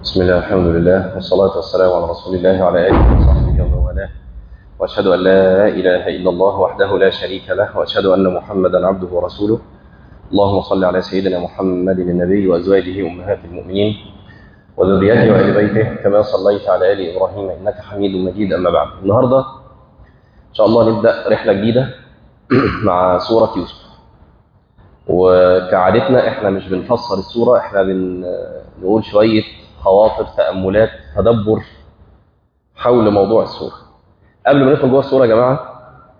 بسم الله الحمد لله والصلاة والسلام على رسول الله وعلى آله وصحبه ومن والاه وأشهد أن لا إله إلا الله وحده لا شريك له وأشهد أن محمدا عبده ورسوله اللهم صل على سيدنا محمد النبي وأزواجه أمهات المؤمنين وذريته وآل بيته كما صليت على آل إبراهيم إنك حميد مجيد أما بعد النهاردة إن شاء الله نبدأ رحلة جديدة مع سورة يوسف وكعادتنا احنا مش بنفسر السورة احنا بنقول شوية خواطر تأملات تدبر حول موضوع السورة قبل ما ندخل جوه السورة يا جماعة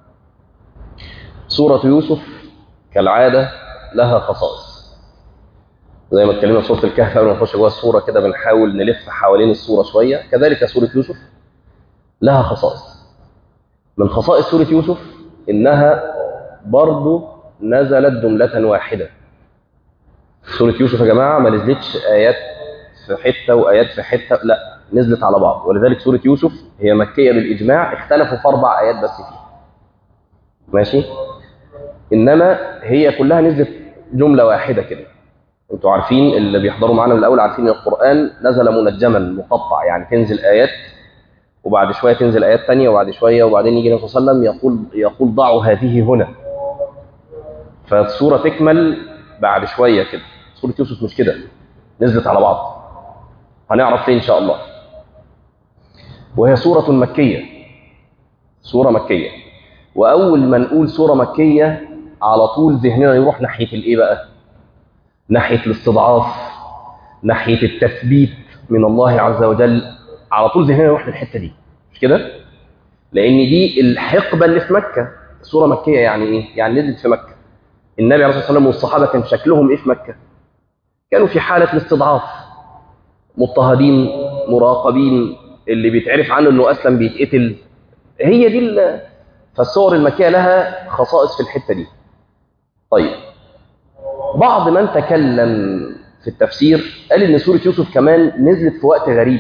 سورة يوسف كالعادة لها خصائص زي ما اتكلمنا في سورة الكهف قبل ما نخش جوه السورة كده بنحاول نلف حوالين السورة شوية كذلك سورة يوسف لها خصائص من خصائص سورة يوسف إنها برضو نزلت جملة واحدة سورة يوسف يا جماعة ما نزلتش آيات في حتة وآيات في حتة لا نزلت على بعض ولذلك سورة يوسف هي مكية بالإجماع اختلفوا في أربع آيات بس فيها ماشي إنما هي كلها نزلت جملة واحدة كده انتوا عارفين اللي بيحضروا معانا من الأول عارفين القرآن نزل منجما مقطع يعني تنزل آيات وبعد شوية تنزل آيات تانية وبعد شوية وبعدين يجي النبي صلى الله عليه وسلم يقول يقول ضعوا هذه هنا فالسورة تكمل بعد شوية كده سورة يوسف مش كده نزلت على بعض هنعرف ليه إن شاء الله وهي سورة مكية سورة مكية وأول ما نقول سورة مكية على طول ذهننا يروح ناحية الإيه بقى ناحية الاستضعاف ناحية التثبيت من الله عز وجل على طول ذهننا يروح للحتة دي مش كده لأن دي الحقبة اللي في مكة سورة مكية يعني إيه يعني نزلت في مكة النبي عليه الصلاة والسلام والصحابة كان شكلهم إيه في مكة كانوا في حالة الاستضعاف مضطهدين مراقبين اللي بيتعرف عنه انه اصلا بيتقتل هي دي ال... فالصور المكيه لها خصائص في الحته دي طيب بعض من تكلم في التفسير قال ان سوره يوسف كمان نزلت في وقت غريب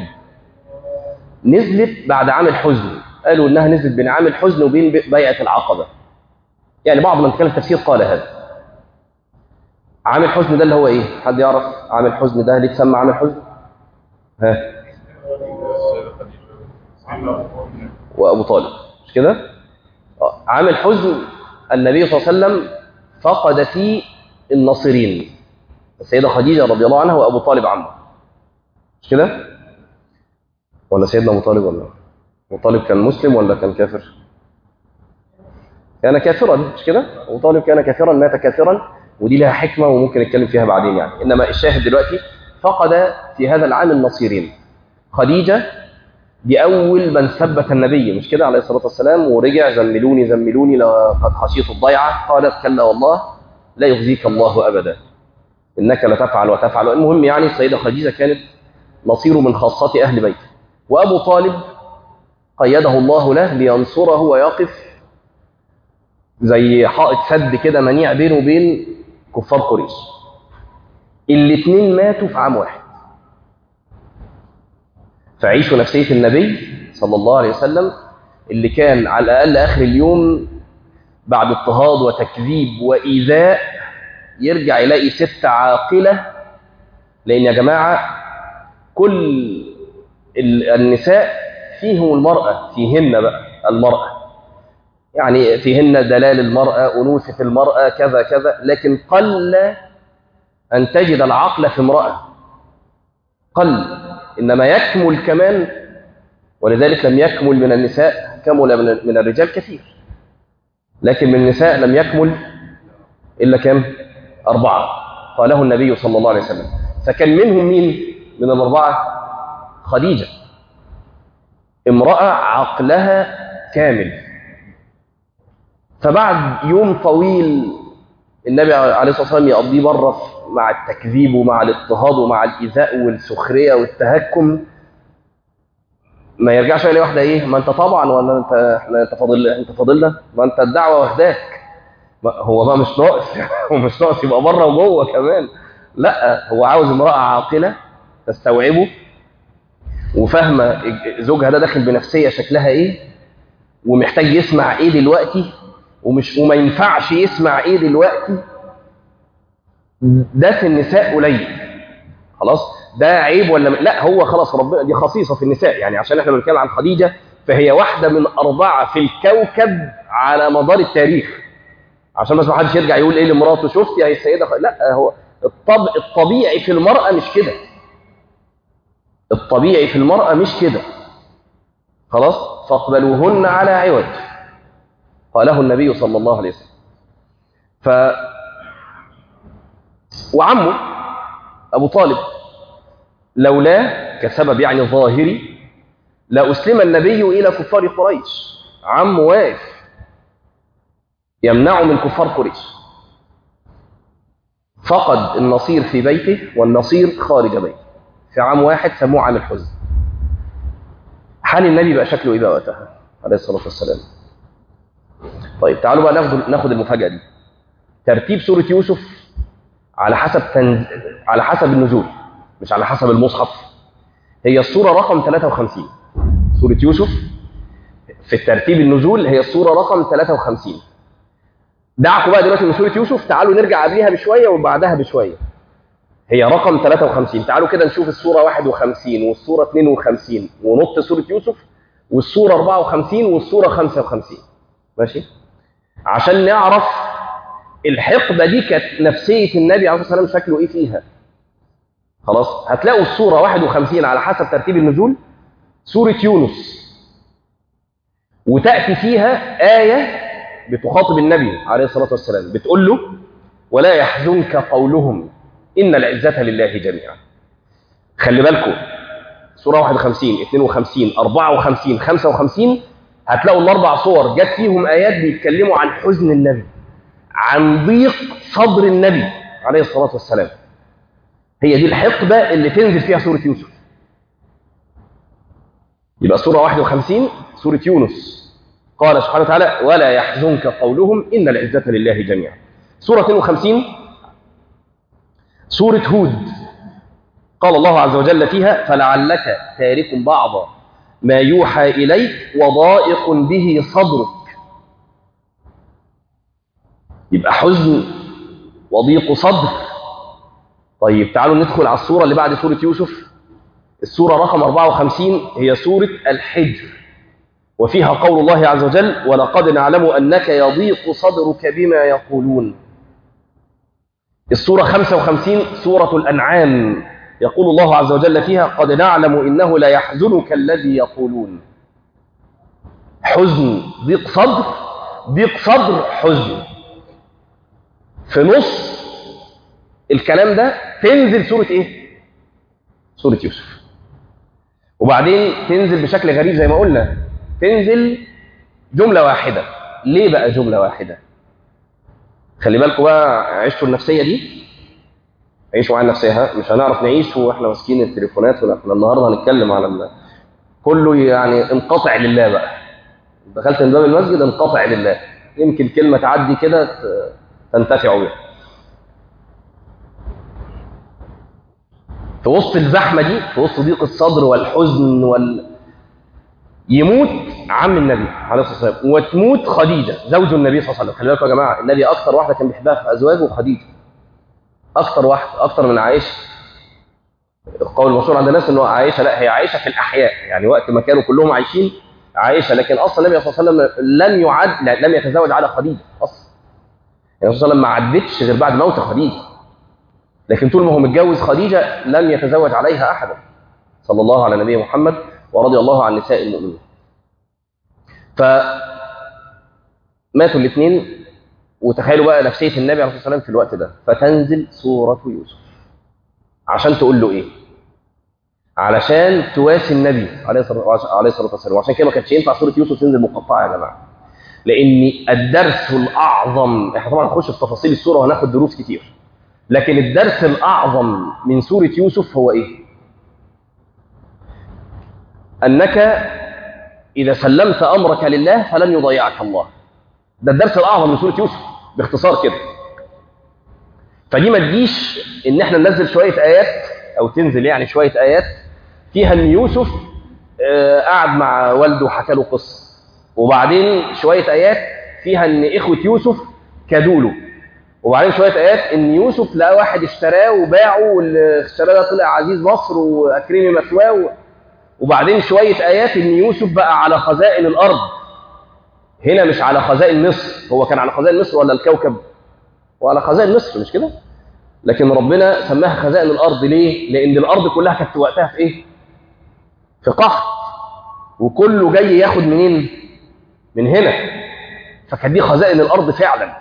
نزلت بعد عام الحزن قالوا انها نزلت بين عام الحزن وبين بيعه العقبه يعني بعض من تكلم في التفسير قال هذا عام الحزن ده اللي هو ايه حد يعرف عام الحزن ده ليه اتسمى عام الحزن ها وابو طالب مش كده عام الحزن النبي صلى الله عليه وسلم فقد فيه الناصرين السيده خديجه رضي الله عنها وابو طالب عمه مش كده ولا سيدنا ابو طالب ولا ابو طالب كان مسلم ولا كان كافر كان كافرا مش كده ابو طالب كان كافرا مات كافرا ودي لها حكمه وممكن نتكلم فيها بعدين يعني انما الشاهد دلوقتي فقد في هذا العام النصيرين خديجة دي أول من ثبت النبي مش كده عليه الصلاة والسلام ورجع زملوني زملوني لقد خشيت الضيعة قالت كلا والله لا يخزيك الله أبدا إنك لتفعل وتفعل المهم يعني السيدة خديجة كانت نصير من خاصة أهل بيته وأبو طالب قيده الله له لينصره ويقف زي حائط سد كده منيع بينه وبين كفار قريش الاثنين ماتوا في عام واحد فعيشوا نفسية النبي صلى الله عليه وسلم اللي كان على الأقل آخر اليوم بعد اضطهاد وتكذيب وإيذاء يرجع يلاقي ست عاقلة لأن يا جماعة كل النساء فيهم المرأة فيهن بقى المرأة يعني فيهن دلال المرأة أنوثة المرأة كذا كذا لكن قل أن تجد العقل في امرأة قل إنما يكمل كمان ولذلك لم يكمل من النساء كمل من الرجال كثير لكن من النساء لم يكمل إلا كم أربعة قاله النبي صلى الله عليه وسلم فكان منهم مين من الأربعة خديجة امرأة عقلها كامل فبعد يوم طويل النبي عليه الصلاة والسلام يقضيه بره مع التكذيب ومع الاضطهاد ومع الإيذاء والسخرية والتهكم ما يرجعش يلاقي واحدة إيه ما أنت طبعا ولا أنت إحنا أنت فاضل أنت فاضلنا ما أنت الدعوة واخداك هو بقى مش ناقص هو مش ناقص يبقى بره وجوه كمان لا هو عاوز امرأة عاقلة تستوعبه وفاهمة زوجها ده داخل بنفسية شكلها إيه ومحتاج يسمع إيه دلوقتي ومش وما ينفعش يسمع إيه دلوقتي ده في النساء قليل خلاص ده عيب ولا م... لا هو خلاص ربنا دي خصيصه في النساء يعني عشان احنا بنتكلم عن خديجه فهي واحده من اربعه في الكوكب على مدار التاريخ عشان بس ما حدش يرجع يقول ايه لمراته شفتي يا السيده خ... لا هو الطب... الطبيعي في المراه مش كده الطبيعي في المراه مش كده خلاص فاقبلوهن على عوج قاله النبي صلى الله عليه وسلم ف وعمه أبو طالب لولاه كسبب يعني ظاهري لأسلم النبي إلى كفار قريش عمه واقف يمنعه من كفار قريش فقد النصير في بيته والنصير خارج بيته في عام واحد سموه عام الحزن حال النبي بقى شكله ايه بقى وقتها عليه الصلاه والسلام طيب تعالوا بقى ناخد ناخد المفاجاه دي ترتيب سوره يوسف على حسب تنز... على حسب النزول مش على حسب المصحف هي السوره رقم 53 سوره يوسف في الترتيب النزول هي السوره رقم 53 دعكوا بقى دلوقتي من سوره يوسف تعالوا نرجع قبلها بشويه وبعدها بشويه هي رقم 53 تعالوا كده نشوف السوره 51 والسوره 52 ونط سوره يوسف والسوره 54 والسوره 55 ماشي عشان نعرف الحقبه دي كانت نفسيه النبي عليه الصلاه والسلام شكله ايه فيها خلاص هتلاقوا السوره 51 على حسب ترتيب النزول سوره يونس وتاتي فيها ايه بتخاطب النبي عليه الصلاه والسلام بتقول له ولا يحزنك قولهم إن العزة لله جميعا خلي بالكم سورة 51 52 54 55 هتلاقوا الأربع صور جت فيهم آيات بيتكلموا عن حزن النبي عن ضيق صدر النبي عليه الصلاة والسلام هي دي الحقبة اللي تنزل فيها سورة يوسف يبقى سورة 51 سورة يونس قال سبحانه وتعالى ولا يحزنك قولهم إن العزة لله جميعا سورة 52 سورة هود قال الله عز وجل فيها فلعلك تارك بعض ما يوحى إليك وضائق به صدرك يبقى حزن وضيق صدر طيب تعالوا ندخل على السورة اللي بعد سورة يوسف السورة رقم 54 هي سورة الحجر وفيها قول الله عز وجل ولقد نعلم أنك يضيق صدرك بما يقولون السورة 55 سورة الأنعام يقول الله عز وجل فيها قد نعلم إنه لا يحزنك الذي يقولون حزن ضيق صدر ضيق صدر حزن في نص الكلام ده تنزل سورة إيه؟ سورة يوسف وبعدين تنزل بشكل غريب زي ما قلنا تنزل جملة واحدة ليه بقى جملة واحدة؟ خلي بالكم بقى عيشتوا النفسيه دي عيشوا معايا النفسيه مش هنعرف نعيش واحنا ماسكين التليفونات ولا احنا النهارده هنتكلم على ال... كله يعني انقطع لله بقى دخلت من باب المسجد انقطع لله يمكن كلمه تعدي كده تنتفعوا بيها في وسط الزحمه دي في وسط ضيق الصدر والحزن وال يموت عم النبي عليه الصلاه والسلام وتموت خديجه زوج النبي صلى الله عليه وسلم خلي بالكم يا جماعه النبي اكثر واحده كان بيحبها في ازواجه خديجه اكثر واحده اكثر من عائشه القول المشهور عند الناس انه عائشه لا هي عائشه في الاحياء يعني وقت ما كانوا كلهم عايشين عائشه لكن اصلا النبي صلى الله عليه وسلم لم يعد لا لم يتزوج على خديجه اصلا يعني صلى الله عليه وسلم ما عدتش غير بعد موت خديجه لكن طول ما هو متجوز خديجه لم يتزوج عليها احدا صلى الله على نبينا محمد ورضي الله عن نساء المؤمنين فماتوا الاثنين وتخيلوا بقى نفسية النبي عليه الصلاة والسلام في الوقت ده فتنزل سورة يوسف عشان تقول له ايه علشان تواسي النبي عليه الصلاة والسلام وعشان كده ما كانتش ينفع سورة يوسف تنزل مقطعة يا جماعة لأن الدرس الأعظم احنا طبعا هنخش في تفاصيل السورة وهناخد دروس كتير لكن الدرس الأعظم من سورة يوسف هو ايه أنك إذا سلمت أمرك لله فلن يضيعك الله ده الدرس الأعظم من سورة يوسف باختصار كده فدي ما تجيش إن إحنا ننزل شوية آيات أو تنزل يعني شوية آيات فيها إن يوسف آه قعد مع والده وحكى له قصة وبعدين شوية آيات فيها إن إخوة يوسف كادوا له وبعدين شويه ايات ان يوسف لقى واحد اشتراه وباعه واللي اشتراه ده طلع عزيز مصر واكرمي مثواه وبعدين شويه ايات ان يوسف بقى على خزائن الارض هنا مش على خزائن مصر هو كان على خزائن مصر ولا الكوكب وعلى خزائن مصر مش كده لكن ربنا سماها خزائن الارض ليه لان الارض كلها كانت وقتها في ايه في قحط وكله جاي ياخد منين من هنا فكانت دي خزائن الارض فعلا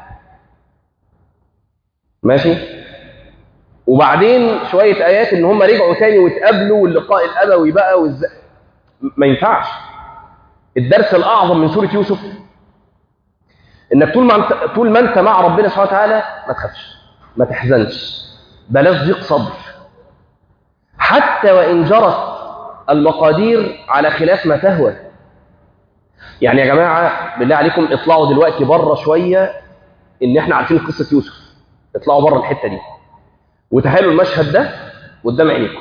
ماشي وبعدين شويه ايات ان هم رجعوا تاني واتقابلوا واللقاء الابوي بقى والز... ما ينفعش الدرس الاعظم من سوره يوسف انك طول ما انت طول ما انت مع ربنا سبحانه وتعالى ما تخافش ما تحزنش بلاش ضيق صدر حتى وان جرت المقادير على خلاف ما تهوى يعني يا جماعه بالله عليكم اطلعوا دلوقتي بره شويه ان احنا عارفين قصه يوسف اطلعوا بره الحته دي وتخيلوا المشهد ده قدام عينيكم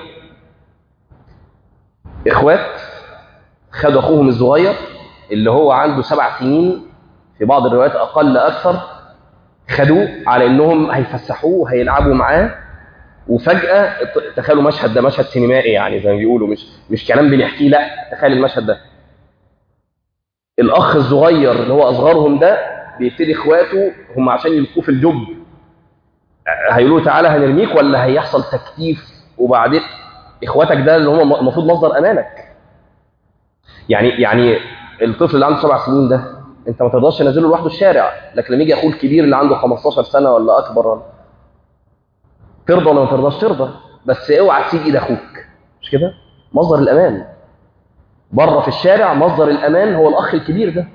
اخوات خدوا اخوهم الصغير اللي هو عنده سبع سنين في بعض الروايات اقل اكثر خدوه على انهم هيفسحوه وهيلعبوا معاه وفجاه تخيلوا المشهد ده مشهد سينمائي يعني زي ما بيقولوا مش مش كلام بنحكيه لا تخيل المشهد ده الاخ الصغير اللي هو اصغرهم ده بيبتدي اخواته هم عشان يلقوه في الجب هيقولوا له تعالى هنرميك ولا هيحصل تكتيف وبعدين اخواتك ده اللي هم المفروض مصدر امانك يعني يعني الطفل اللي عنده سبع سنين ده انت ما ترضاش تنزله لوحده الشارع لكن لما يجي اخوه الكبير اللي عنده 15 سنه ولا اكبر ولا ترضى ولا ما ترضاش ترضى بس اوعى تسيب ايد اخوك مش كده مصدر الامان بره في الشارع مصدر الامان هو الاخ الكبير ده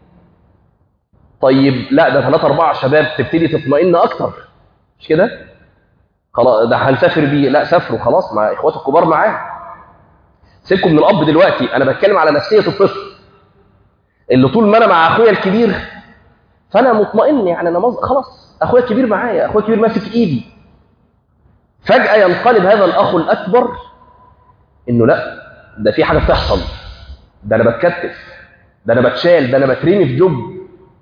طيب لا ده ثلاثة أربعة شباب تبتدي تطمئن أكتر مش كده؟ خلاص ده هنسافر بيه لا سافروا خلاص مع إخواته الكبار معاه سيبكم من الأب دلوقتي أنا بتكلم على نفسية الطفل اللي طول ما أنا مع أخويا الكبير فأنا مطمئن يعني أنا مز... خلاص أخويا الكبير معايا أخويا الكبير ماسك إيدي فجأة ينقلب هذا الأخ الأكبر إنه لا ده في حاجة بتحصل ده أنا بتكتف ده أنا بتشال ده أنا بترمي في جب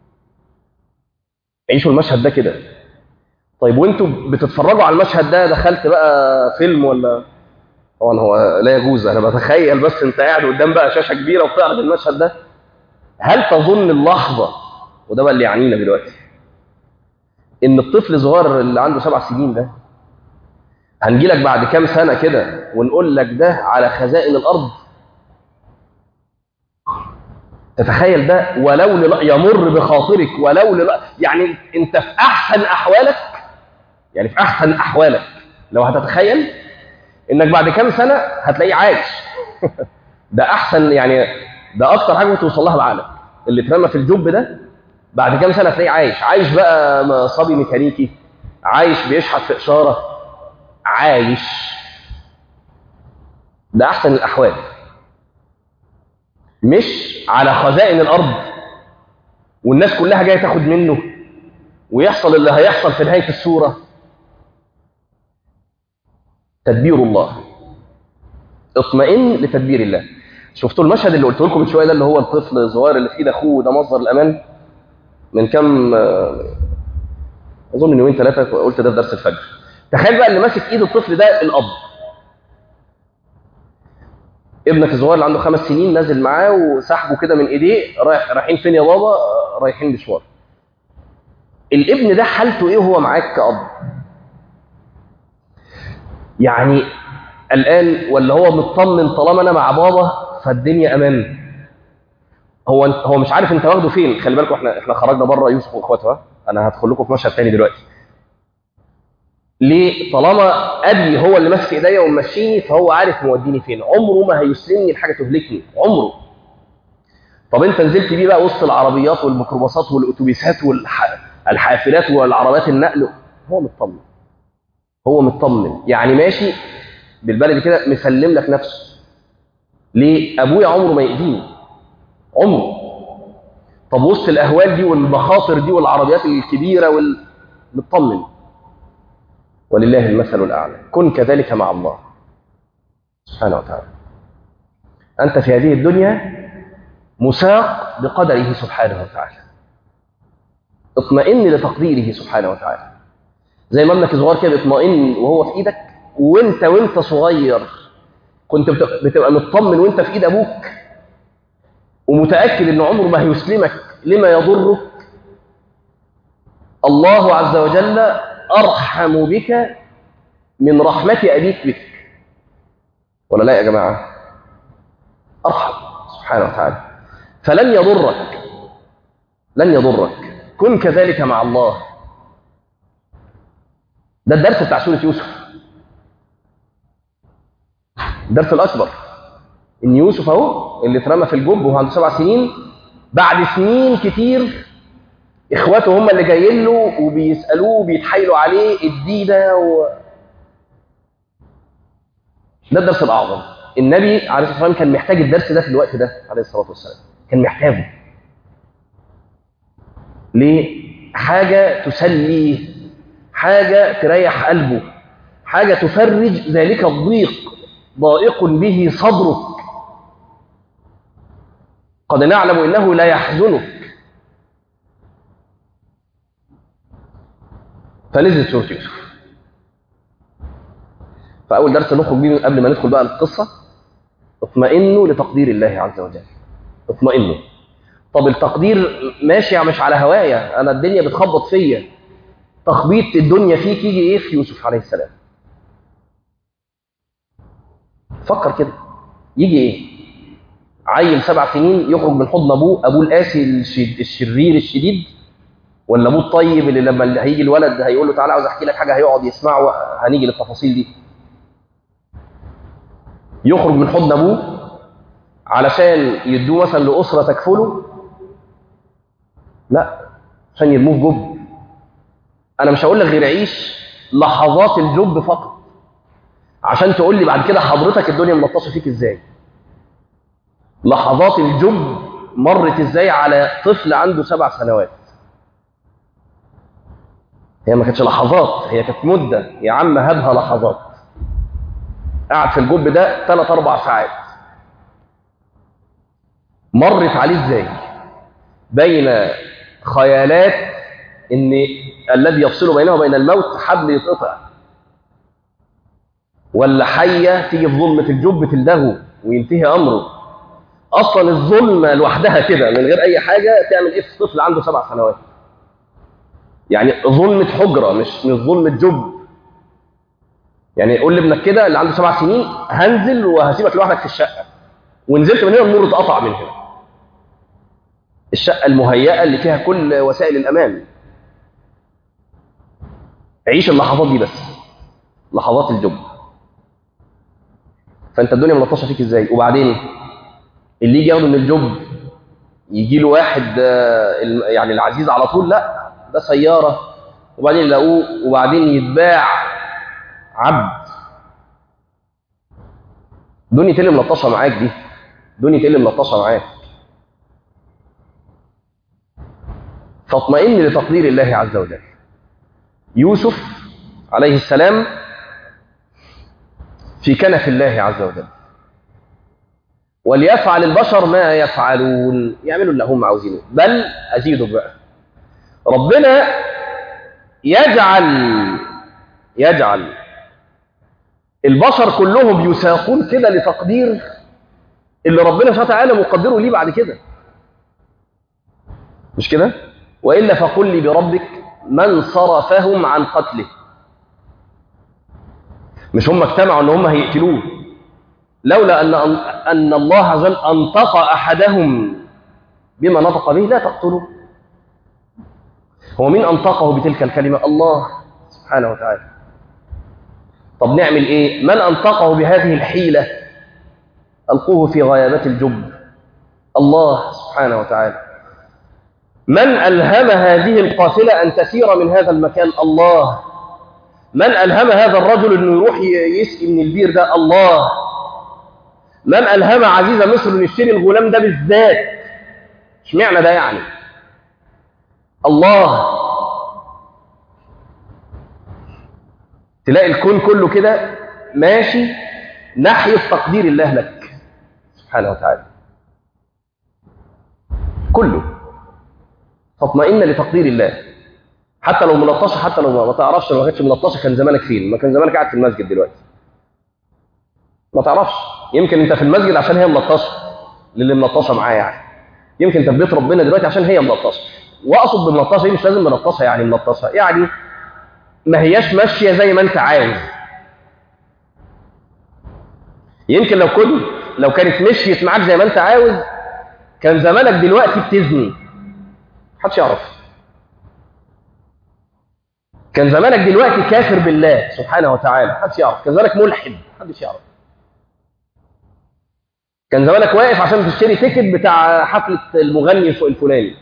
عيشوا المشهد ده كده طيب وانتوا بتتفرجوا على المشهد ده دخلت بقى فيلم ولا طبعا هو لا يجوز انا بتخيل بس انت قاعد قدام بقى شاشه كبيره وبتعرض المشهد ده هل تظن اللحظه وده بقى اللي يعنينا دلوقتي ان الطفل الصغير اللي عنده سبع سنين ده هنجي لك بعد كام سنه كده ونقول لك ده على خزائن الارض تتخيل ده ولو للا يمر بخاطرك ولو للا يعني انت في احسن احوالك يعني في احسن احوالك لو هتتخيل انك بعد كام سنه هتلاقيه عايش ده احسن يعني ده اكتر حاجه توصل لها بعقلك اللي اترمى في الجب ده بعد كام سنه هتلاقيه عايش عايش بقى صبي ميكانيكي عايش بيشحت في اشاره عايش ده احسن الاحوال مش على خزائن الارض والناس كلها جايه تاخد منه ويحصل اللي هيحصل في نهايه السوره تدبير الله اطمئن لتدبير الله شفتوا المشهد اللي قلت لكم من شويه ده اللي هو الطفل الصغير اللي في ايد اخوه ده مصدر الامان من كام اظن من يومين ثلاثه قلت ده في درس الفجر تخيل بقى اللي ماسك ايد الطفل ده الاب ابنك الصغير اللي عنده خمس سنين نازل معاه وسحبه كده من ايديه رايح رايحين فين يا بابا رايحين مشوار الابن ده حالته ايه وهو معاك كأب يعني قلقان ولا هو مطمن طالما انا مع بابا فالدنيا امان هو هو مش عارف انت واخده فين خلي بالكم احنا احنا خرجنا بره يوسف واخواته ها انا هدخل لكم في مشهد تاني دلوقتي ليه طالما ابي هو اللي ماسك ايديا وممشيني فهو عارف موديني فين عمره ما هيسلمني لحاجه تهلكني عمره طب انت نزلت بيه بقى وسط العربيات والميكروباصات والاتوبيسات والحافلات والعربيات النقل هو مطمن هو مطمن يعني ماشي بالبلدي كده مسلم لك نفسه ليه ابويا عمره ما يأذيني عمره طب وسط الاهوال دي والمخاطر دي والعربيات الكبيره والمطمن ولله المثل الأعلى كن كذلك مع الله سبحانه وتعالى أنت في هذه الدنيا مساق بقدره سبحانه وتعالى اطمئن لتقديره سبحانه وتعالى زي ما ابنك صغير كده بيطمئن وهو في ايدك وانت وانت صغير كنت بت- بتبقى مطمن وانت في ايد ابوك ومتاكد ان عمره ما هيسلمك لما يضرك الله عز وجل ارحم بك من رحمه ابيك بك ولا لا يا جماعه ارحم سبحانه وتعالى فلن يضرك لن يضرك كن كذلك مع الله ده الدرس بتاع سوره يوسف الدرس الاكبر ان يوسف اهو اللي اترمى في الجب وهو عنده سبع سنين بعد سنين كتير اخواته هم اللي جايين له وبيسالوه وبيتحايلوا عليه ادينا و... ده الدرس الاعظم النبي عليه الصلاه والسلام كان محتاج الدرس ده في الوقت ده عليه الصلاه والسلام كان محتاجه ليه حاجه تسليه حاجه تريح قلبه حاجه تفرج ذلك الضيق ضائق به صدرك قد نعلم انه لا يحزنك فنزلت سوره يوسف فاول درس نخرج بيه قبل ما ندخل بقى القصه اطمئنوا لتقدير الله عز وجل اطمئنوا طب التقدير ماشي مش على هوايا انا الدنيا بتخبط فيا تخبيط الدنيا فيك يجي ايه في يوسف عليه السلام فكر كده يجي ايه عيل سبع سنين يخرج من حضن ابوه ابوه القاسي الش- الشرير الشديد ولا ابوه الطيب اللي لما هيجي الولد هيقول له تعالى عاوز احكي لك حاجه هيقعد يسمع هنيجي للتفاصيل دي يخرج من حضن ابوه علشان يدوه مثلا لاسره تكفله لا عشان يرموه في جب انا مش هقول لك غير عيش لحظات الجب فقط عشان تقول لي بعد كده حضرتك الدنيا ملطشه فيك ازاي لحظات الجب مرت ازاي على طفل عنده سبع سنوات هي ما كانتش لحظات هي كانت مده يا عم هبها لحظات قعد في الجب ده ثلاث اربع ساعات مرت عليه ازاي بين خيالات ان الذي يفصل بينه وبين الموت حبل يتقطع ولا حيه تيجي في ظلمه الجب تلدغه وينتهي امره اصلا الظلمه لوحدها كده من غير اي حاجه تعمل ايه في طفل عنده سبع سنوات يعني ظلمه حجره مش مش ظلمه جب يعني قول لابنك كده اللي عنده سبع سنين هنزل وهسيبك لوحدك في الشقه ونزلت من هنا النور اتقطع من هنا الشقه المهيئه اللي فيها كل وسائل الامان عيش اللحظات دي بس لحظات الجب فانت الدنيا ملطشه فيك ازاي وبعدين اللي يجي ياخده من الجب يجي له واحد آه، الم- يعني العزيز على طول لا ده سياره وبعدين يلاقوه وبعدين يتباع عبد دنيا اللي ملطشه معاك دي دنيا اللي ملطشه معاك فاطمئن لتقدير الله عز وجل يوسف عليه السلام في كنف الله عز وجل وليفعل البشر ما يفعلون يعملوا اللي هم عاوزينه بل ازيدوا بقى ربنا يجعل يجعل البشر كلهم يساقون كده لتقدير اللي ربنا سبحانه وتعالى مقدره ليه بعد كده مش كده والا فقل لي بربك من صرفهم عن قتله مش هم اجتمعوا ان هم هيقتلوه لولا ان ان الله عز وجل انطق احدهم بما نطق به لا تقتلوه هو مين انطقه بتلك الكلمه الله سبحانه وتعالى طب نعمل ايه من انطقه بهذه الحيله القوه في غيابات الجب الله سبحانه وتعالى من ألهم هذه القافلة أن تسير من هذا المكان الله من ألهم هذا الرجل أنه يروح يسقي من البير ده الله من ألهم عزيز مصر أن يشتري الغلام ده بالذات اشمعنى ده يعني الله تلاقي الكون كله كده ماشي ناحية تقدير الله لك سبحانه وتعالى كله فاطمئن لتقدير الله حتى لو ملطشه حتى لو ما تعرفش لو ما كانتش ملطشه كان زمانك فين ما كان زمانك قاعد في المسجد دلوقتي ما تعرفش يمكن انت في المسجد عشان هي ملطشه للي ملطشه معاه يعني يمكن انت في بيت ربنا دلوقتي عشان هي ملطشه واقصد بملطشه دي مش لازم ملطشه يعني ملطشه يعني ما هياش ماشيه زي ما انت عاوز يمكن لو كنت لو كانت مشيت معاك زي ما انت عاوز كان زمانك دلوقتي بتزني محدش يعرف كان زمانك دلوقتي كافر بالله سبحانه وتعالى محدش يعرف كان زمانك ملحد محدش يعرف كان زمانك واقف عشان تشتري تيكت بتاع حفلة المغني الفلاني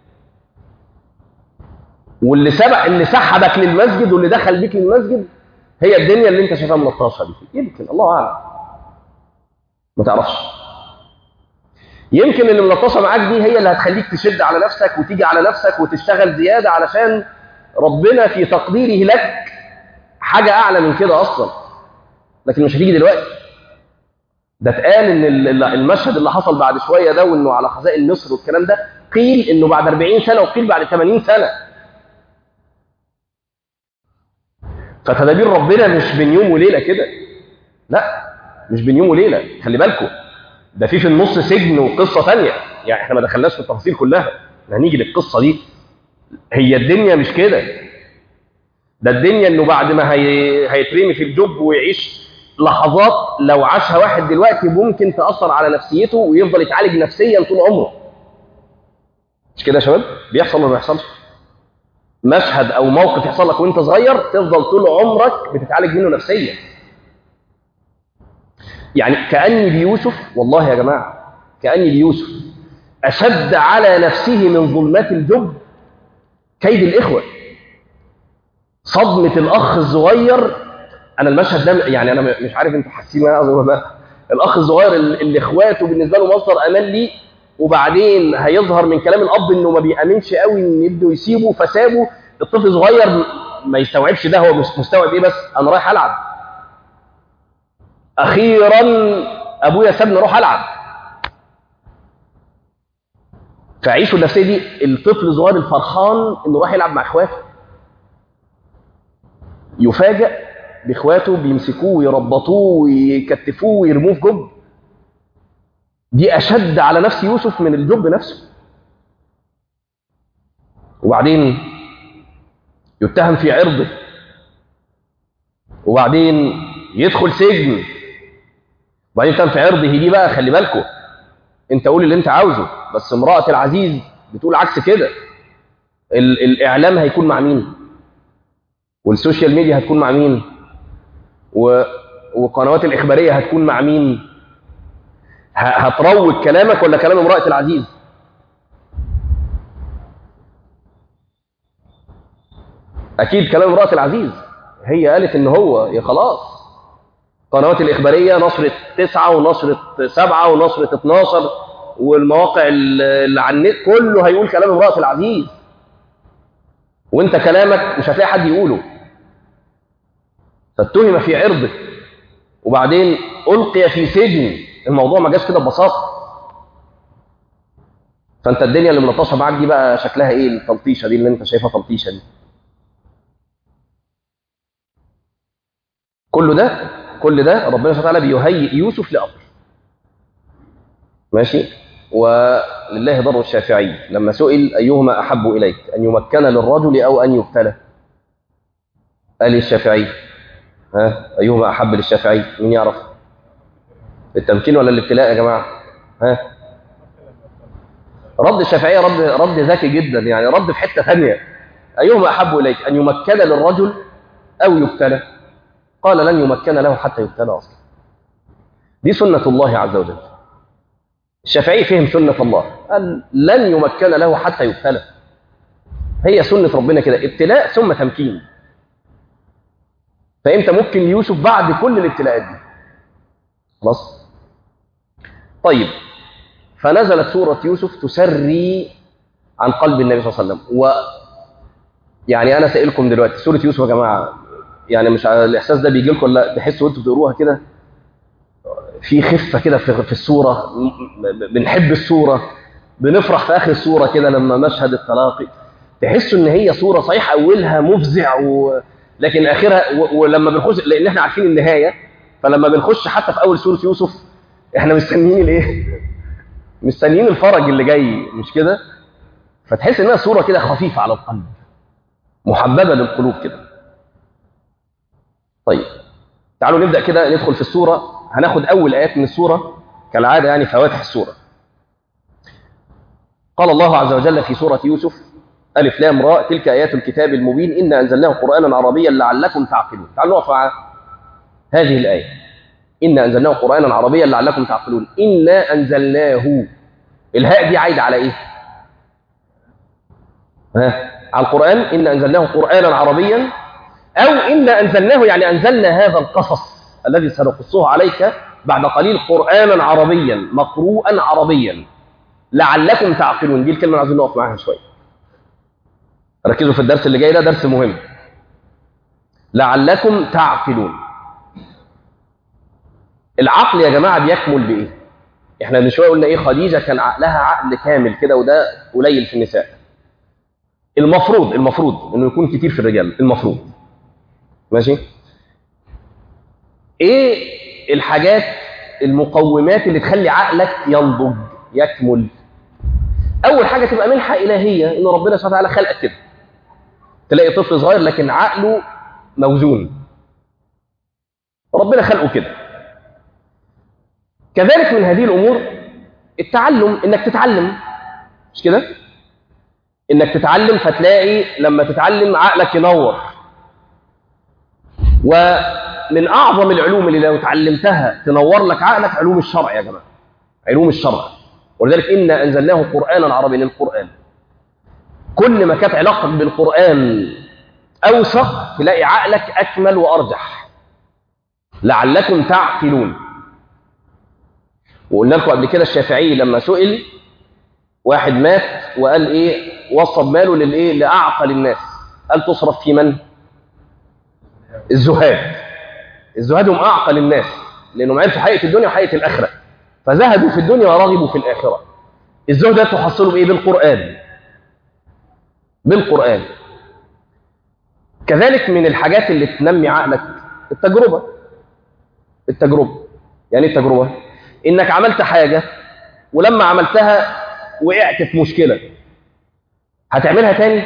واللي سبق اللي سحبك للمسجد واللي دخل بيك للمسجد هي الدنيا اللي انت شايفها ملطشه دي يمكن الله اعلم ما تعرفش يمكن اللي ملطشه معاك دي هي اللي هتخليك تشد على نفسك وتيجي على نفسك وتشتغل زياده علشان ربنا في تقديره لك حاجه اعلى من كده اصلا لكن مش هتيجي دلوقتي ده اتقال ان المشهد اللي حصل بعد شويه ده وانه على خزائن مصر والكلام ده قيل انه بعد 40 سنه وقيل بعد 80 سنه فتدابير ربنا مش بين يوم وليله كده لا مش بين يوم وليله خلي بالكم ده في في النص سجن وقصه ثانيه يعني احنا ما دخلناش في التفاصيل كلها احنا هنيجي للقصه دي هي الدنيا مش كده ده الدنيا انه بعد ما هي... هيترمي في الجب ويعيش لحظات لو عاشها واحد دلوقتي ممكن تاثر على نفسيته ويفضل يتعالج نفسيا طول عمره مش كده يا شباب بيحصل ولا ما بيحصلش مشهد او موقف يحصل لك وانت صغير تفضل طول عمرك بتتعالج منه نفسيا يعني كاني بيوسف والله يا جماعه كاني بيوسف اشد على نفسه من ظلمات الجب كيد الاخوه صدمه الاخ الصغير انا المشهد ده يعني انا مش عارف انتوا حاسين معايا ولا لا الاخ الصغير اللي اخواته بالنسبه له مصدر امان ليه وبعدين هيظهر من كلام الاب انه ما بيامنش قوي ان يبدو يسيبه فسابه الطفل صغير ما يستوعبش ده هو مش مستوعب ايه بس انا رايح العب اخيرا ابويا سابني اروح العب فعيشوا النفسيه دي الطفل الصغير الفرحان انه راح يلعب مع اخواته يفاجئ باخواته بيمسكوه ويربطوه ويكتفوه ويرموه في جب دي اشد على نفس يوسف من الجب نفسه وبعدين يتهم في عرضه وبعدين يدخل سجن وبعدين يتهم في عرضه دي بقى خلي بالكم انت قول اللي انت عاوزه بس امرأة العزيز بتقول عكس كده الاعلام هيكون مع مين والسوشيال ميديا هتكون مع مين و... والقنوات الاخباريه هتكون مع مين ه... هتروج كلامك ولا كلام امرأة العزيز اكيد كلام امرأة العزيز هي قالت ان هو يا خلاص القنوات الاخباريه نشره تسعة ونشره سبعة ونشره 12 والمواقع اللي على النت كله هيقول كلام امرأة العزيز وانت كلامك مش هتلاقي حد يقوله فاتهم في عرضه وبعدين ألقي في سجن الموضوع ما جاش كده ببساطة فانت الدنيا اللي ملطشه معاك دي بقى شكلها ايه التلطيشه دي اللي انت شايفها تلطيشه دي كل ده كل ده ربنا سبحانه وتعالى بيهيئ يوسف لامر ماشي ولله ضر الشافعي لما سئل أيهما أحب إليك أن يمكن للرجل أو أن يبتلى قال الشافعي ها أيهما أحب للشافعي مين يعرف التمكين ولا الابتلاء يا جماعة ها رد الشافعية رد رد ذكي جدا يعني رد في حتة ثانية أيهما أحب إليك أن يمكن للرجل أو يبتلى قال لن يمكن له حتى يبتلى أصلا دي سنة الله عز وجل الشافعي فهم سنة الله قال لن يمكن له حتى يبتلى هي سنة ربنا كده ابتلاء ثم تمكين فأنت ممكن يوسف بعد كل الابتلاءات دي خلاص طيب فنزلت سورة يوسف تسري عن قلب النبي صلى الله عليه وسلم و يعني أنا سائلكم دلوقتي سورة يوسف يا جماعة يعني مش على الإحساس ده بيجي لكم ولا تحسوا وأنتوا بتقروها كده في خفة كده في, في الصورة بنحب الصورة بنفرح في آخر الصورة كده لما مشهد التلاقي تحسوا ان هي صوره صحيح اولها مفزع و... لكن اخرها و... ولما بنخش لان احنا عارفين النهايه فلما بنخش حتى في اول سوره يوسف احنا مستنيين الايه مستنيين الفرج اللي جاي مش كده فتحس انها صوره كده خفيفه على القلب محببه للقلوب كده طيب تعالوا نبدا كده ندخل في السوره هناخد اول ايات من السوره كالعاده يعني فواتح السوره قال الله عز وجل في سوره يوسف الف لام راء تلك ايات الكتاب المبين انا انزلناه قرانا عربيا لعلكم تعقلون تعالوا نقف مع هذه الايه انا انزلناه قرانا عربيا لعلكم تعقلون انا انزلناه الهاء دي عايده على ايه ها على القران انا انزلناه قرانا عربيا او انا انزلناه يعني انزلنا هذا القصص الذي سنقصه عليك بعد قليل قرانا عربيا مقروءا عربيا لعلكم تعقلون دي الكلمه اللي عايزين نقف معاها شويه ركزوا في الدرس اللي جاي ده درس مهم لعلكم تعقلون العقل يا جماعه بيكمل بايه احنا من شويه قلنا ايه خديجه كان عقلها عقل كامل كده وده قليل في النساء المفروض المفروض انه يكون كتير في الرجال المفروض ماشي ايه الحاجات المقومات اللي تخلي عقلك ينضج يكمل اول حاجه تبقى منحه الهيه ان ربنا سبحانه وتعالى خلقك كده تلاقي طفل صغير لكن عقله موزون ربنا خلقه كده كذلك من هذه الامور التعلم انك تتعلم مش كده انك تتعلم فتلاقي لما تتعلم عقلك ينور ومن اعظم العلوم اللي لو تعلمتها تنور لك عقلك علوم الشرع يا جماعه علوم الشرع ولذلك انا انزلناه قرانا عربيا القران كل ما كانت علاقتك بالقران اوثق تلاقي عقلك اكمل وارجح لعلكم تعقلون وقلنا لكم قبل كده الشافعي لما سئل واحد مات وقال ايه وصب ماله للايه لاعقل الناس قال تصرف في من الزهاد الزهاد هم اعقل الناس لانهم عرفوا حقيقه الدنيا وحقيقه الاخره فزهدوا في الدنيا ورغبوا في الاخره الزهد ده تحصله بايه بالقران بالقران كذلك من الحاجات اللي تنمي عقلك التجربه التجربه يعني ايه التجربه انك عملت حاجه ولما عملتها وقعت في مشكله هتعملها تاني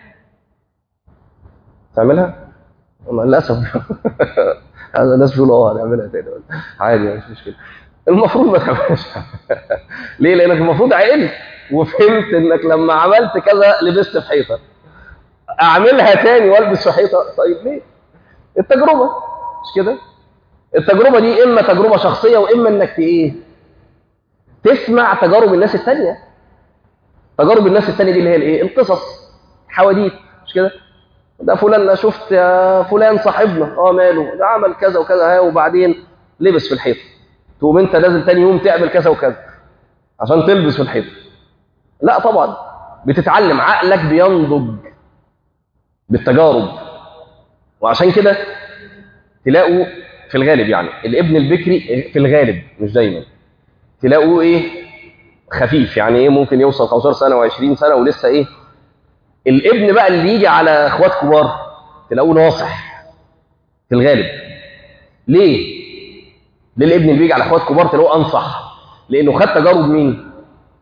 تعملها للاسف هذا الناس بيقولوا اه هنعملها تاني عادي مش مشكله المفروض ما تعملهاش ليه لانك المفروض عقلت وفهمت انك لما عملت كذا لبست في حيطه اعملها تاني والبس في حيطه طيب ليه التجربه مش كده التجربه دي اما تجربه شخصيه واما انك ايه تسمع تجارب الناس الثانيه تجارب الناس الثانيه دي اللي هي الايه القصص حواديت مش كده ده فلان أنا شفت يا فلان صاحبنا اه ماله ده عمل كذا وكذا ها وبعدين لبس في الحيط تقوم انت لازم تاني يوم تعمل كذا وكذا عشان تلبس في الحيط لا طبعا بتتعلم عقلك بينضج بالتجارب وعشان كده تلاقوا في الغالب يعني الابن البكري في الغالب مش دايما تلاقوه ايه خفيف يعني ايه ممكن يوصل 15 سنه و20 سنه ولسه ايه الابن بقى اللي يجي على اخوات كبار تلاقوه ناصح في الغالب ليه ليه الابن اللي بيجي على اخوات كبار تلاقوه انصح لانه خد تجارب مين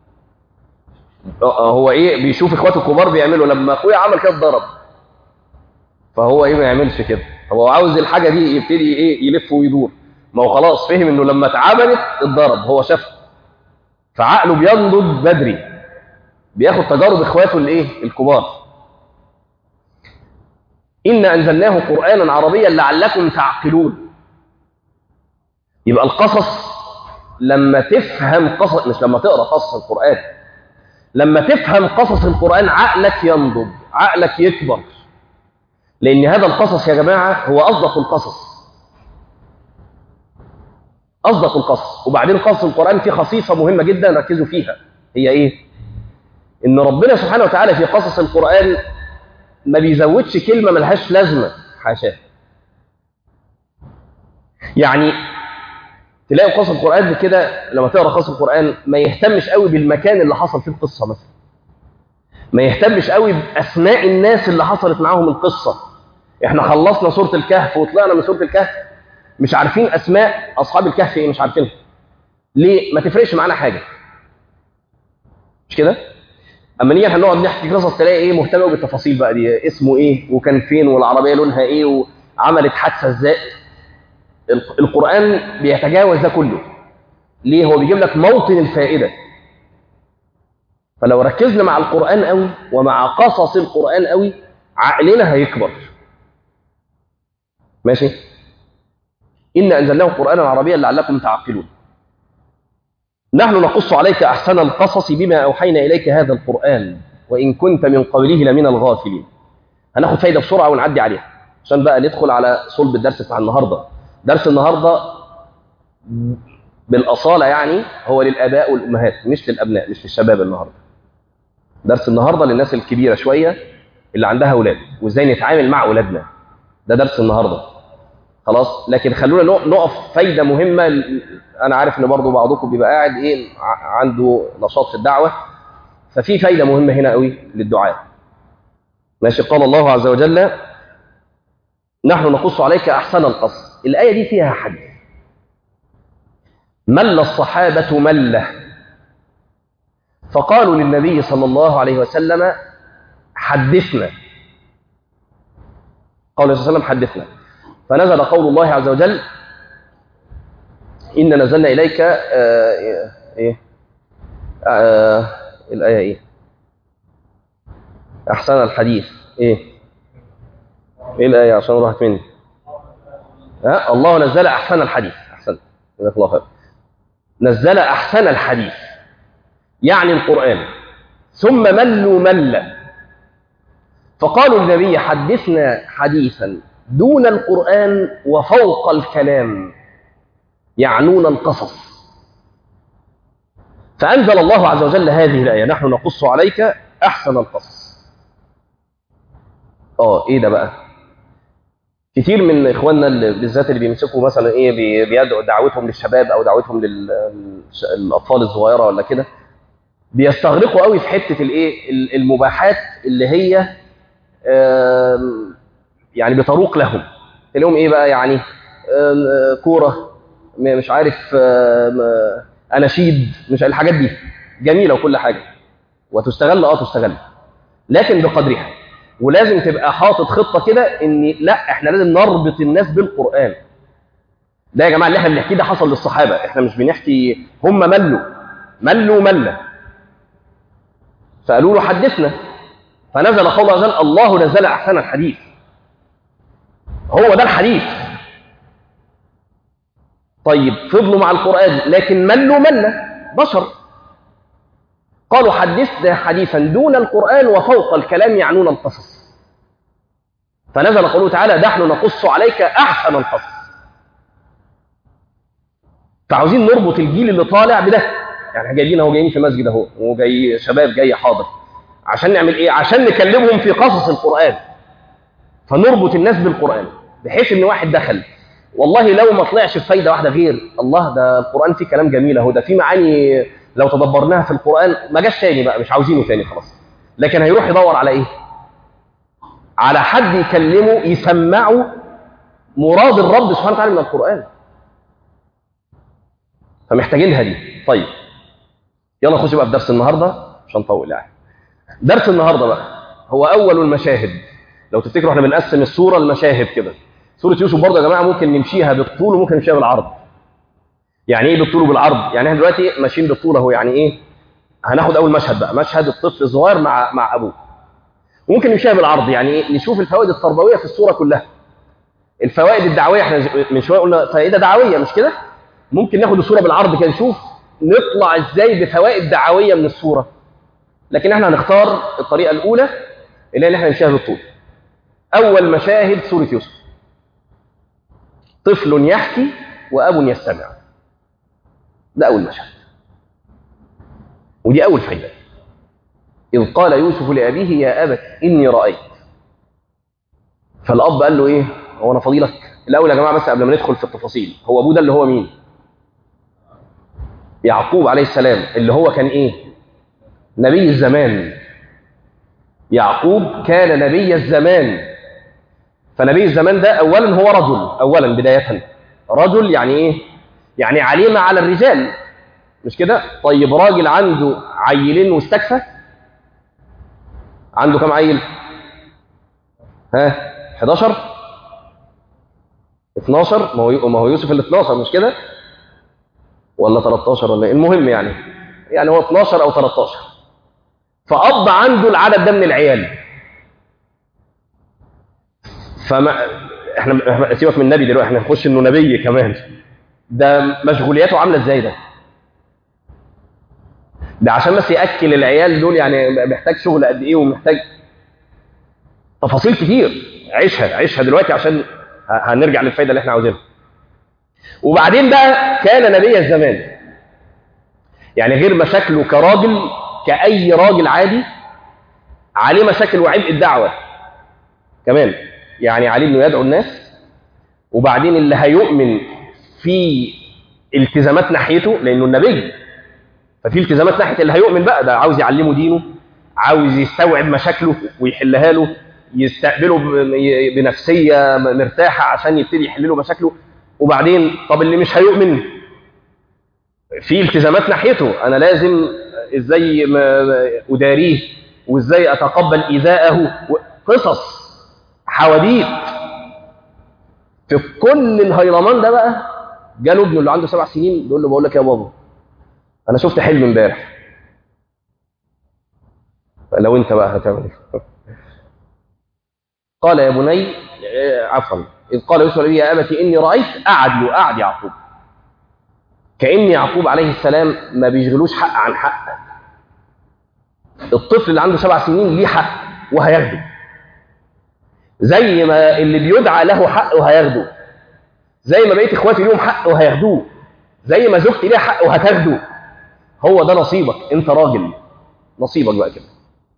هو ايه بيشوف اخواته الكبار بيعملوا لما اخويا عمل كده اتضرب فهو ايه ما يعملش كده هو عاوز الحاجه دي يبتدي ايه يلف ويدور ما هو خلاص فهم انه لما اتعملت اتضرب هو شافها فعقله بينضج بدري بياخد تجارب اخواته الايه الكبار إنا أنزلناه قرآنا عربيا لعلكم تعقلون يبقى القصص لما تفهم قصص مش لما تقرأ قصص القرآن لما تفهم قصص القرآن عقلك ينضج عقلك يكبر لأن هذا القصص يا جماعة هو أصدق القصص أصدق القصص وبعدين قصص القرآن فيه خصيصة مهمة جدا ركزوا فيها هي إيه؟ إن ربنا سبحانه وتعالى في قصص القرآن ما بيزودش كلمة ملهاش لازمة حاشاه يعني تلاقي قصص القرآن كده لما تقرا قصص القرآن ما يهتمش قوي بالمكان اللي حصل فيه القصة مثلا ما يهتمش قوي باسماء الناس اللي حصلت معاهم القصه احنا خلصنا سوره الكهف وطلعنا من سوره الكهف مش عارفين اسماء اصحاب الكهف ايه مش عارفينها ليه ما تفرقش معانا حاجه مش كده اما نيجي هنقعد نحكي قصص تلاقي ايه مهتم بالتفاصيل بقى دي اسمه ايه وكان فين والعربيه لونها ايه وعملت حادثه ازاي القران بيتجاوز ده كله ليه هو بيجيب لك موطن الفائده فلو ركزنا مع القران قوي ومع قصص القران قوي عقلنا هيكبر ماشي إن أنزلناه قرآنا عربيا لعلكم تعقلون نحن نقص عليك أحسن القصص بما أوحينا إليك هذا القرآن وإن كنت من قبله لمن الغافلين هناخد فايدة بسرعة ونعدي عليها عشان بقى ندخل على صلب الدرس بتاع النهاردة درس النهاردة بالأصالة يعني هو للآباء والأمهات مش للأبناء مش للشباب النهاردة درس النهاردة للناس الكبيرة شوية اللي عندها أولاد وإزاي نتعامل مع أولادنا ده درس النهارده خلاص لكن خلونا نقف فايده مهمه انا عارف ان برضو بعضكم بيبقى قاعد ايه عنده نشاط في الدعوه ففي فايده مهمه هنا قوي للدعاء ماشي قال الله عز وجل نحن نقص عليك احسن القصص الايه دي فيها حديث مل الصحابه مله فقالوا للنبي صلى الله عليه وسلم حدثنا قال صلى الله عليه وسلم حدثنا فنزل قول الله عز وجل إن نزلنا إليك آه إيه آه الآية إيه أحسن الحديث إيه إيه الآية عشان راحت مني ها الله نزل أحسن الحديث أحسن جزاك الله خير نزل أحسن الحديث يعني القرآن ثم ملوا ملا فقالوا للنبي حدثنا حديثا دون القرآن وفوق الكلام يعنون القصص فأنزل الله عز وجل هذه الآية نحن نقص عليك أحسن القصص اه ايه ده بقى كتير من اخواننا اللي بالذات اللي بيمسكوا مثلا ايه بيدعوا دعوتهم للشباب او دعوتهم للاطفال الصغيره ولا كده بيستغرقوا قوي في حته الايه المباحات اللي هي يعني بتروق لهم لهم ايه بقى يعني كوره مش عارف اناشيد مش الحاجات دي جميله وكل حاجه وتستغل اه تستغل لكن بقدرها ولازم تبقى حاطط خطه كده ان لا احنا لازم نربط الناس بالقران ده يا جماعه اللي احنا بنحكيه ده حصل للصحابه احنا مش بنحكي هم ملوا ملوا مله فقالوا له حدثنا فنزل قول عز وجل الله نزل احسن الحديث هو ده الحديث طيب فضلوا مع القرآن لكن ملوا ملة بشر قالوا حدثنا حديثا دون القرآن وفوق الكلام يعنون القصص فنزل قوله تعالى نحن نقص عليك أحسن القصص فعاوزين نربط الجيل اللي طالع بده يعني احنا جايين اهو جايين في مسجد اهو وجاي شباب جاي حاضر عشان نعمل ايه عشان نكلمهم في قصص القرآن فنربط الناس بالقرآن بحيث ان واحد دخل والله لو ما طلعش بفايده واحده غير الله ده القران فيه كلام جميل اهو ده فيه معاني لو تدبرناها في القران ما جاش تاني بقى مش عاوزينه تاني خلاص لكن هيروح يدور على ايه على حد يكلمه يسمعه مراد الرب سبحانه وتعالى من القران فمحتاجينها دي طيب يلا نخش بقى في درس النهارده مش هنطول يعني درس النهارده بقى هو اول المشاهد لو تفتكروا احنا بنقسم السوره لمشاهد كده سوره يوسف برضه يا جماعه ممكن نمشيها بالطول وممكن نمشيها بالعرض يعني ايه بالطول وبالعرض يعني احنا دلوقتي ماشيين بالطول اهو يعني ايه هناخد اول مشهد بقى مشهد الطفل الصغير مع مع ابوه وممكن نمشيها بالعرض يعني ايه نشوف الفوائد التربويه في الصوره كلها الفوائد الدعويه احنا من شويه قلنا فائده دعويه مش كده ممكن ناخد الصوره بالعرض كده نشوف نطلع ازاي بفوائد دعويه من الصوره لكن احنا هنختار الطريقه الاولى اللي هي ان احنا نمشيها بالطول اول مشاهد سوره يوسف طفل يحكي واب يستمع ده اول مشهد ودي اول فايده اذ قال يوسف لابيه يا ابت اني رايت فالاب قال له ايه هو انا فضيلك الاول يا جماعه بس قبل ما ندخل في التفاصيل هو ابوه ده اللي هو مين يعقوب عليه السلام اللي هو كان ايه نبي الزمان يعقوب كان نبي الزمان فنبي الزمان ده اولا هو رجل اولا بدايه رجل يعني ايه يعني عليمه على الرجال مش كده طيب راجل عنده عيلين واستكفى عنده كم عيل ها 11 12 ما هو ما هو يوسف ال 12 مش كده ولا 13 ولا إيه؟ المهم يعني يعني هو 12 او 13 فأب عنده العدد ده من العيال فما احنا سيبك من النبي دلوقتي احنا هنخش انه نبي كمان ده مشغولياته عامله ازاي ده ده عشان بس ياكل العيال دول يعني محتاج شغل قد ايه ومحتاج تفاصيل كتير عيشها عيشها دلوقتي عشان هنرجع للفايده اللي احنا عاوزينها وبعدين بقى كان نبي الزمان يعني غير مشاكله كراجل كأي راجل عادي عليه مشاكل وعبء الدعوة كمان يعني عليه انه يدعو الناس وبعدين اللي هيؤمن في التزامات ناحيته لانه النبي ففي التزامات ناحيه اللي هيؤمن بقى ده عاوز يعلمه دينه عاوز يستوعب مشاكله ويحلها له يستقبله بنفسيه مرتاحه عشان يبتدي يحل له مشاكله وبعدين طب اللي مش هيؤمن في التزامات ناحيته انا لازم ازاي اداريه وازاي اتقبل ايذاءه قصص حواديت في كل الهيلمان ده بقى جاله ابنه اللي عنده سبع سنين بيقول له بقول لك يا بابا انا شفت حلم امبارح لو انت بقى هتعمل ايه قال يا بني عفوا اذ قال يوسف لي يا ابت اني رايت قعد له قعد يعقوب كان يعقوب عليه السلام ما بيشغلوش حق عن حق الطفل اللي عنده سبع سنين ليه حق وهياخده زي ما اللي بيدعى له حق وهياخده زي ما بقيت اخواتي ليهم حق وهياخدوه زي ما زوجتي ليها حق وهتاخده هو ده نصيبك انت راجل نصيبك بقى كده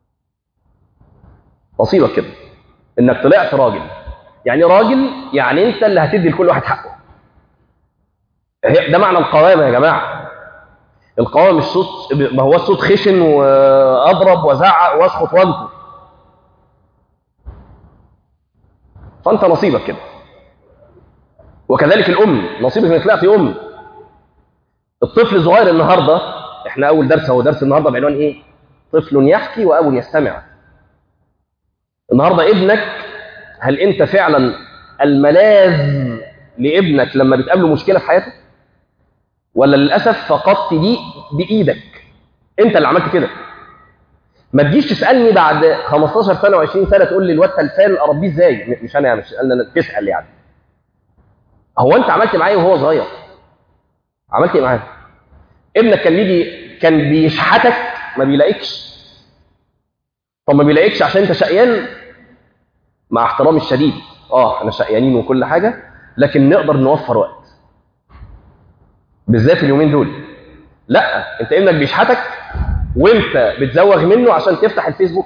نصيبك كده انك طلعت راجل يعني راجل يعني انت اللي هتدي لكل واحد حقه ده معنى القوامه يا جماعه القوامه مش صوت ما هو الصوت خشن واضرب وزعق واسخط وانكر فانت نصيبك كده وكذلك الام نصيبك انك طلعت ام الطفل الصغير النهارده احنا اول درس هو درس النهارده بعنوان ايه طفل يحكي واب يستمع النهارده ابنك هل انت فعلا الملاذ لابنك لما بتقابله مشكله في حياته ولا للاسف فقدت دي بايدك انت اللي عملت كده ما تجيش تسالني بعد 15 سنه و20 سنه تقول لي الواد تلفان اربيه ازاي مش انا مش انا تسال يعني هو انت عملت معايا وهو صغير عملت ايه معاه ابنك كان بيجي كان بيشحتك ما بيلاقيكش طب ما بيلاقيكش عشان انت شقيان مع احترامي الشديد اه احنا شقيانين وكل حاجه لكن نقدر نوفر وقت بالذات اليومين دول لا انت ابنك بيشحتك وانت بتزوغ منه عشان تفتح الفيسبوك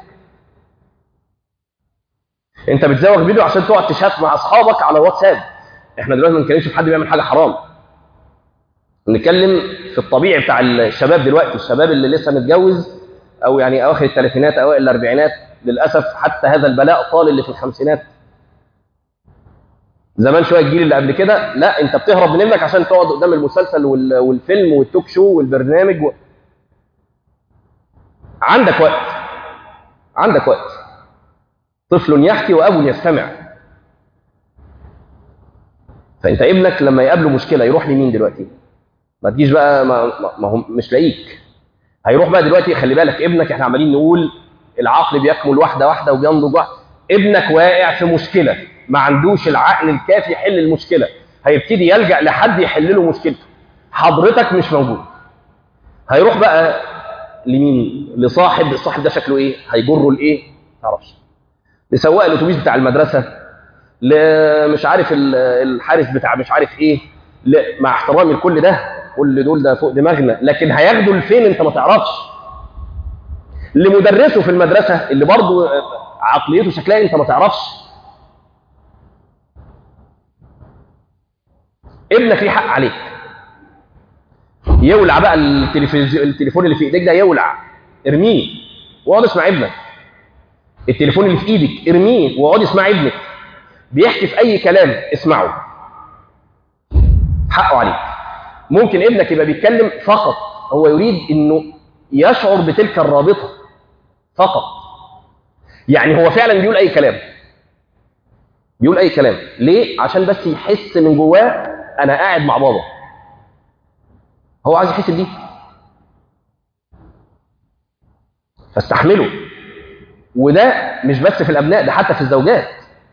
انت بتزوغ منه عشان تقعد تشات مع اصحابك على واتساب احنا دلوقتي ما بنتكلمش في حد بيعمل حاجه حرام نتكلم في الطبيعي بتاع الشباب دلوقتي الشباب اللي لسه متجوز او يعني اواخر الثلاثينات اوائل الاربعينات للاسف حتى هذا البلاء طال اللي في الخمسينات زمان شويه الجيل اللي قبل كده لا انت بتهرب من ابنك عشان تقعد قدام المسلسل والفيلم والتوك شو والبرنامج و... عندك وقت عندك وقت طفل يحكي واب يستمع فانت ابنك لما يقابله مشكله يروح لمين دلوقتي ما تجيش بقى ما, ما هو مش لاقيك هيروح بقى دلوقتي خلي بالك ابنك احنا عمالين نقول العقل بيكمل واحده واحده وبينضج واحده ابنك واقع في مشكله ما عندوش العقل الكافي يحل المشكله هيبتدي يلجا لحد يحل له مشكلته حضرتك مش موجود هيروح بقى لمين لصاحب الصاحب ده شكله ايه هيجره لايه ما تعرفش لسواق الاتوبيس بتاع المدرسه مش عارف الحارس بتاع مش عارف ايه مع احترامي لكل ده كل دول ده فوق دماغنا لكن هياخدوا لفين انت ما تعرفش لمدرسه في المدرسه اللي برضه عقليته شكلها انت ما تعرفش ابنك ليه حق عليك يولع بقى التلفزيون التليفون اللي في ايديك ده يولع ارميه واقعد اسمع ابنك التليفون اللي في ايدك ارميه واقعدي اسمعي ابنك بيحكي في اي كلام اسمعه حقه عليك ممكن ابنك يبقى بيتكلم فقط هو يريد انه يشعر بتلك الرابطه فقط يعني هو فعلا بيقول اي كلام بيقول اي كلام ليه عشان بس يحس من جواه انا قاعد مع بابا هو عايز يحس بدي فاستحمله وده مش بس في الابناء ده حتى في الزوجات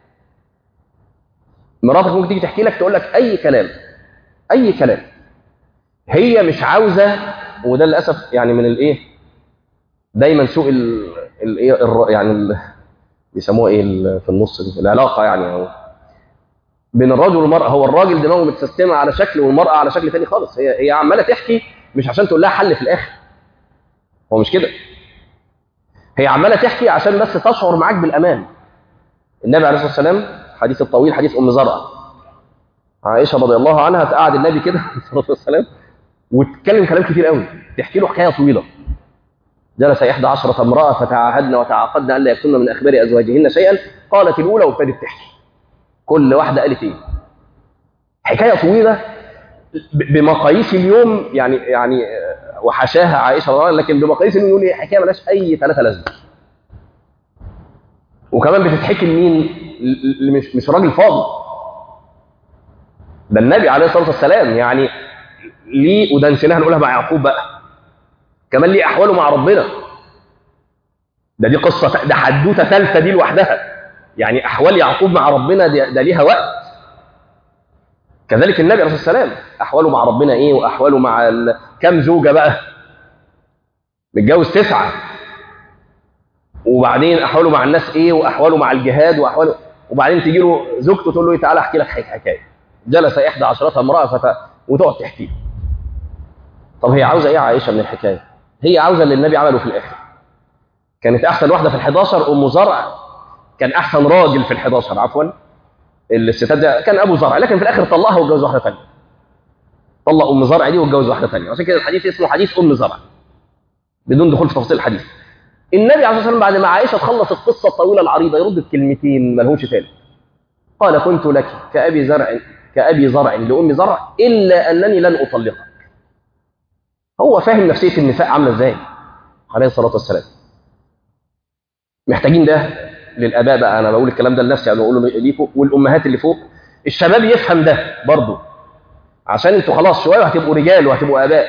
مراتك ممكن تيجي تحكي لك تقول لك اي كلام اي كلام هي مش عاوزه وده للاسف يعني من الايه دايما سوء الايه يعني ال بيسموها ايه في النص دي العلاقه يعني هو بين الرجل والمراه هو الراجل دماغه متسيستمه على شكل والمراه على شكل تاني خالص هي هي عماله تحكي مش عشان تقول لها حل في الاخر هو مش كده هي عماله تحكي عشان بس تشعر معاك بالامان النبي عليه الصلاه والسلام حديث الطويل حديث ام زرع عائشه رضي الله عنها تقعد النبي كده عليه الصلاه والسلام وتتكلم كلام كتير قوي تحكي له حكايه طويله جلس إحدى عشرة امرأة فتعاهدن وتعاقدن ألا يكتمن من أخبار أزواجهن شيئا قالت الأولى وابتدت تحكي كل واحدة قالت إيه حكاية طويلة بمقاييس اليوم يعني يعني وحشاها عائشة رضي الله عنها لكن بمقاييس اليوم يقول حكاية ملهاش أي ثلاثة لازمة وكمان بتتحكي لمين؟ اللي مش مش راجل فاضي ده النبي عليه الصلاة والسلام يعني ليه وده نسيناها نقولها مع يعقوب بقى كمان ليه احواله مع ربنا ده دي قصه ده حدوته ثالثه دي لوحدها يعني احوال يعقوب مع ربنا ده, ده ليها وقت كذلك النبي عليه الصلاه والسلام احواله مع ربنا ايه واحواله مع ال... كم زوجه بقى متجوز تسعه وبعدين احواله مع الناس ايه واحواله مع الجهاد واحواله وبعدين تيجي له زوجته تقول له ايه تعالى احكي لك حكايه جلس احدى عشرة امراه فت... وتقعد تحكي له طب هي عاوزه ايه عائشه من الحكايه هي عاوزه اللي النبي عمله في الاخر كانت احسن واحده في ال11 ام زرع كان احسن راجل في ال11 عفوا الستات ده كان ابو زرع لكن في الاخر طلقها واتجوز واحده ثانيه طلق ام زرع دي واتجوز واحده ثانيه عشان كده الحديث اسمه حديث ام زرع بدون دخول في تفاصيل الحديث النبي عليه الصلاه والسلام بعد ما عائشه تخلص القصه الطويله العريضه يرد بكلمتين ما لهمش ثالث قال كنت لك كابي زرع كابي زرع لام زرع الا انني لن اطلقك هو فاهم نفسيه النساء عامله ازاي عليه الصلاه والسلام محتاجين ده للاباء بقى انا بقول الكلام ده لنفسي انا بقوله ليكم والامهات اللي فوق الشباب يفهم ده برضه عشان انتوا خلاص شويه وهتبقوا رجال وهتبقوا اباء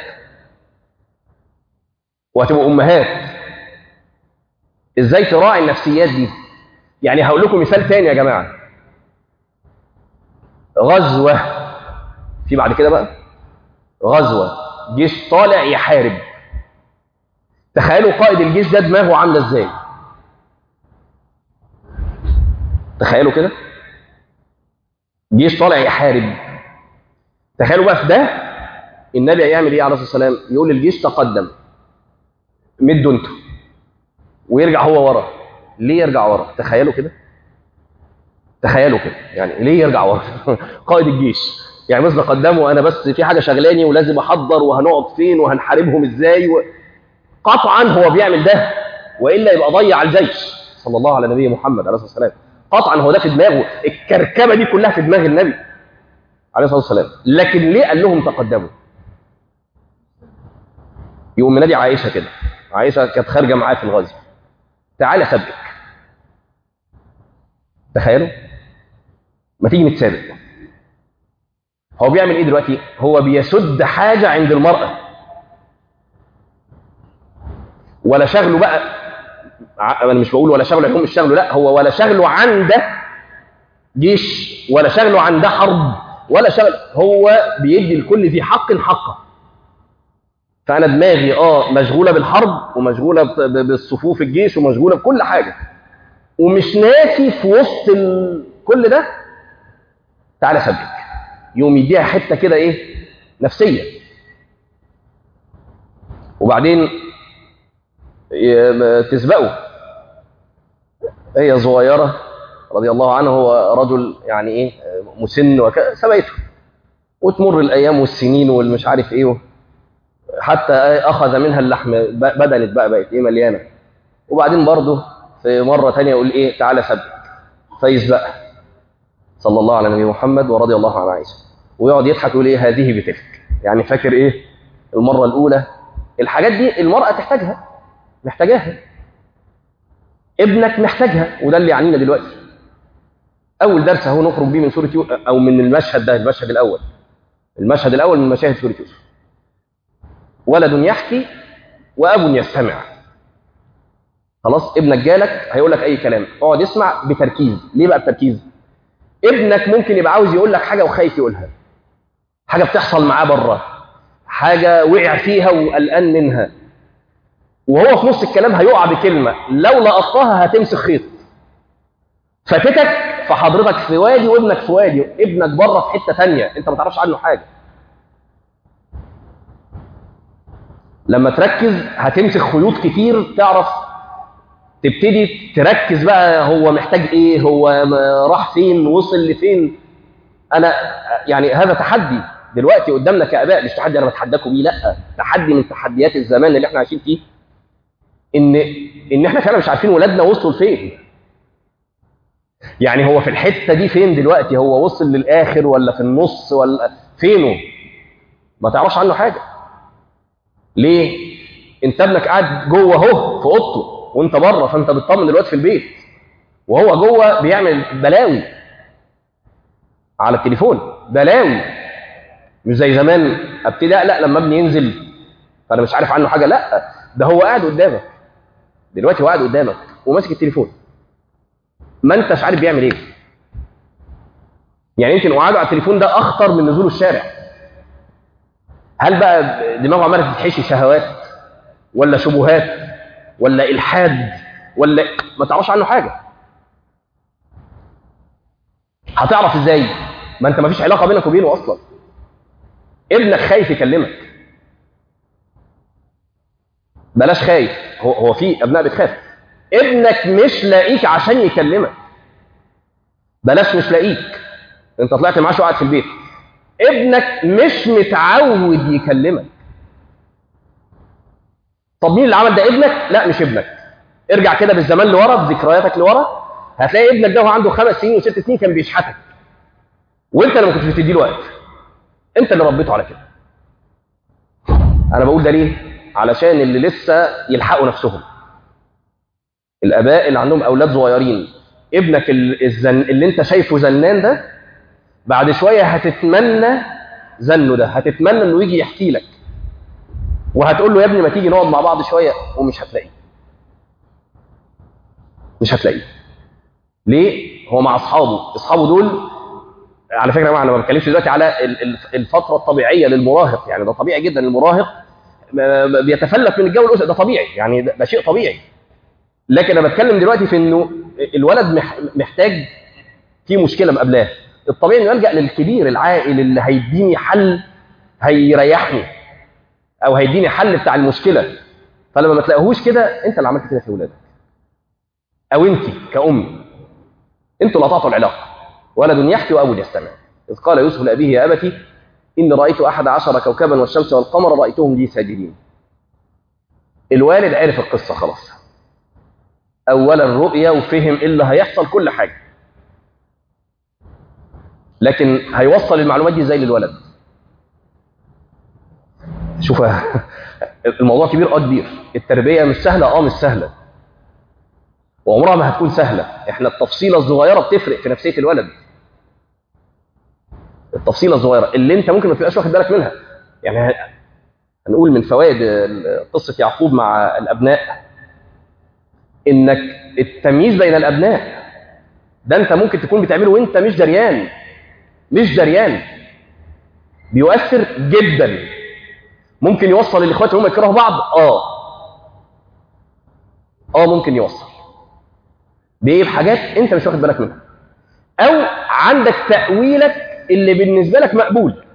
وهتبقوا امهات ازاي تراعي النفسيات دي يعني هقول لكم مثال تاني يا جماعه غزوه في بعد كده بقى غزوه جيش طالع يحارب تخيلوا قائد الجيش ده دماغه عامله ازاي تخيلوا كده جيش طالع يحارب تخيلوا بقى في ده النبي هيعمل ايه عليه الصلاه والسلام يقول للجيش تقدم مدوا انتوا ويرجع هو ورا ليه يرجع ورا تخيلوا كده تخيلوا كده يعني ليه يرجع ورا قائد الجيش يعني مثلا قدامه انا بس في حاجه شغلاني ولازم احضر وهنقعد فين وهنحاربهم ازاي و... قطعا هو بيعمل ده والا يبقى ضيع الجيش صلى الله على نبي محمد عليه الصلاه والسلام قطعا هو ده في دماغه الكركبه دي كلها في دماغ النبي عليه الصلاه والسلام لكن ليه قال لهم تقدموا يقوم منادي عائشه كده عائشه كانت خارجه معاه في الغزو تعالى سبك تخيلوا ما تيجي نتسابق هو بيعمل ايه دلوقتي هو بيسد حاجه عند المراه ولا شغله بقى انا مش بقول ولا شغله هم مش شغله لا هو ولا شغله عنده جيش ولا شغله عنده حرب ولا شغل هو بيدي لكل ذي حق حقه فانا دماغي اه مشغوله بالحرب ومشغوله بالصفوف الجيش ومشغوله بكل حاجه ومش ناسي في وسط ال... كل ده تعالى سبك يوم يديها حته كده ايه نفسيه وبعدين تسبقه هي صغيره رضي الله عنه هو رجل يعني ايه مسن وكذا سبقته وتمر الايام والسنين والمش عارف ايه حتى اخذ منها اللحم بدنت بقى بقت ايه مليانه وبعدين برضه في مره ثانيه يقول ايه تعالى سبك فيسبقها صلى الله على نبي محمد ورضي الله عن عائشه ويقعد يضحك ويقول ايه هذه بتلك يعني فاكر ايه المره الاولى الحاجات دي المراه تحتاجها محتاجاها ابنك محتاجها وده اللي يعنينا دلوقتي اول درس اهو نخرج بيه من سوره يو... او من المشهد ده المشهد الاول المشهد الاول من مشاهد سوره يوسف ولد يحكي واب يستمع خلاص ابنك جالك هيقول لك اي كلام اقعد اسمع بتركيز ليه بقى بتركيز ابنك ممكن يبقى عاوز يقول لك حاجه وخايف يقولها حاجه بتحصل معاه بره حاجه وقع فيها وقلقان منها وهو في نص الكلام هيقع بكلمه لو لقطتها هتمسك خيط فاتتك فحضرتك في وادي وابنك في وادي ابنك بره في حته ثانيه انت ما تعرفش عنه حاجه لما تركز هتمسك خيوط كتير تعرف تبتدي تركز بقى هو محتاج ايه هو راح فين وصل لفين انا يعني هذا تحدي دلوقتي قدامنا كاباء مش تحدي انا بتحداكم بيه لا تحدي من تحديات الزمان اللي احنا عايشين فيه ان ان احنا فعلا مش عارفين ولادنا وصلوا لفين يعني هو في الحته دي فين دلوقتي هو وصل للاخر ولا في النص ولا فينه ما تعرفش عنه حاجه ليه انت ابنك قاعد جوه اهو في اوضته وانت بره فانت بتطمن دلوقتي في البيت وهو جوه بيعمل بلاوي على التليفون بلاوي مش زي زمان ابتدي اقلق لما ابني ينزل فانا مش عارف عنه حاجه لا ده هو قاعد قدامك دلوقتي هو قاعد قدامك وماسك التليفون ما انتش عارف بيعمل ايه يعني يمكن قعاده على التليفون ده اخطر من نزوله الشارع هل بقى دماغه عماله تتحشي شهوات ولا شبهات ولا الحاد ولا ما تعرفش عنه حاجه هتعرف ازاي ما انت ما فيش علاقه بينك وبينه اصلا ابنك خايف يكلمك بلاش خايف هو هو في ابناء بتخاف ابنك مش لاقيك عشان يكلمك بلاش مش لاقيك انت طلعت معاه قاعد في البيت ابنك مش متعود يكلمك طب مين اللي عمل ده ابنك لا مش ابنك ارجع كده بالزمان لورا بذكرياتك لورا هتلاقي ابنك ده وهو عنده خمس سنين وست سنين كان بيشحتك وانت اللي ما كنتش بتدي له وقت انت اللي ربيته على كده انا بقول ده ليه علشان اللي لسه يلحقوا نفسهم الاباء اللي عندهم اولاد صغيرين ابنك الزن اللي انت شايفه زنان ده بعد شويه هتتمنى زنه ده هتتمنى انه يجي يحكي لك وهتقول له يا ابني ما تيجي نقعد مع بعض شويه ومش هتلاقيه مش هتلاقيه ليه هو مع اصحابه اصحابه دول على فكره يا جماعه انا ما بتكلمش دلوقتي على الفتره الطبيعيه للمراهق يعني ده طبيعي جدا المراهق بيتفلت من الجو الاسري ده طبيعي يعني ده, ده شيء طبيعي لكن انا بتكلم دلوقتي في انه الولد محتاج في في مشكله مقابلاه الطبيعي انه يلجا للكبير العاقل اللي هيديني حل هيريحني او هيديني حل بتاع المشكله فلما ما تلاقيهوش كده انت اللي عملت كده في اولادك او انت كأم انتوا اللي قطعتوا العلاقه ولد يحكي واب يستمع اذ قال يوسف لابيه يا ابتي اني رايت احد عشر كوكبا والشمس والقمر رايتهم لي ساجدين الوالد عرف القصه خلاص اول الرؤيا وفهم ايه اللي هيحصل كل حاجه لكن هيوصل المعلومات دي ازاي للولد شوف الموضوع كبير اه كبير التربيه مش سهله اه مش سهله وعمرها ما هتكون سهله احنا التفصيله الصغيره بتفرق في نفسيه الولد التفصيله الصغيره اللي انت ممكن ما تبقاش واخد بالك منها يعني هنقول من فوائد قصه يعقوب مع الابناء انك التمييز بين الابناء ده انت ممكن تكون بتعمله وانت مش دريان مش دريان بيؤثر جدا ممكن يوصل الاخوات هم يكرهوا بعض اه اه ممكن يوصل بايه بحاجات انت مش واخد بالك منها او عندك تاويلك اللي بالنسبه لك مقبول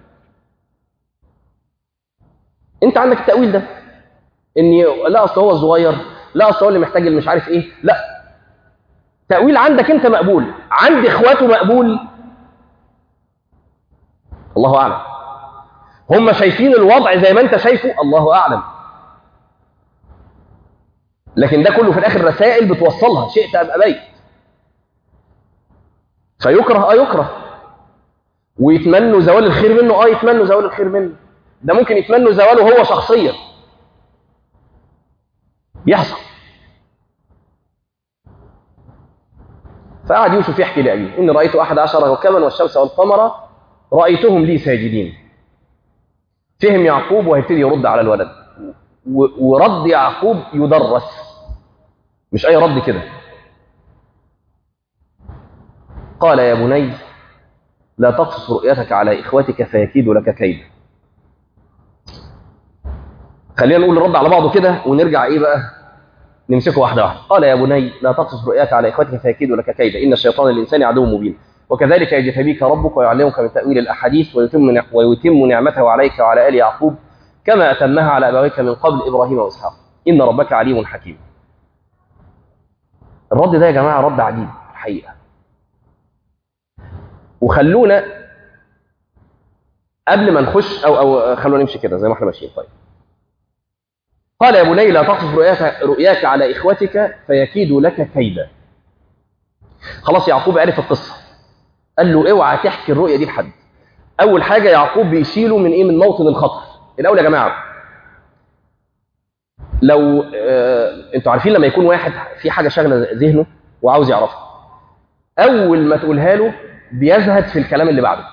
انت عندك التاويل ده ان لا اصل هو صغير لا اصل هو اللي محتاج اللي مش عارف ايه لا تاويل عندك انت مقبول عند اخواته مقبول الله اعلم هم شايفين الوضع زي ما انت شايفه الله اعلم لكن ده كله في الاخر رسائل بتوصلها شئت ام ابيت فيكره اه يكره ويتمنوا زوال الخير منه اه يتمنوا زوال الخير منه ده ممكن يتمنوا زواله هو شخصيا يحصل فقعد يوسف يحكي لأبيه إني رأيت أحد عشر كوكبا والشمس والقمر رأيتهم لي ساجدين فهم يعقوب وهيبتدي يرد على الولد و- ورد يعقوب يدرس مش أي رد كده قال يا بني لا تقصص رؤيتك على إخوتك فيكيدوا لك كيدا خلينا نقول الرد على بعضه كده ونرجع إيه بقى نمسكه واحدة واحدة قال يا بني لا تقصص رؤياك على إخوتك فيكيدوا لك كيدا إن الشيطان للإنسان عدو مبين وكذلك يجتبيك ربك ويعلمك من تأويل الأحاديث ويتم نع- ويتم نعمته عليك وعلى آل يعقوب كما أتمها على أبويك من قبل إبراهيم وإسحاق إن ربك عليم حكيم الرد ده يا جماعة رد عجيب الحقيقة وخلونا قبل ما نخش أو أو خلونا نمشي كده زي ما احنا ماشيين طيب قال يا بني لا تقصص رؤياك, رؤياك على إخوتك فيكيدوا لك كيدا خلاص يعقوب عرف القصة قال له اوعى تحكي الرؤية دي لحد أول حاجة يعقوب بيشيله من إيه من موطن الخطر الأول يا جماعة لو آه انتوا عارفين لما يكون واحد في حاجة شاغلة ذهنه وعاوز يعرفها أول ما تقولها له بيزهد في الكلام اللي بعده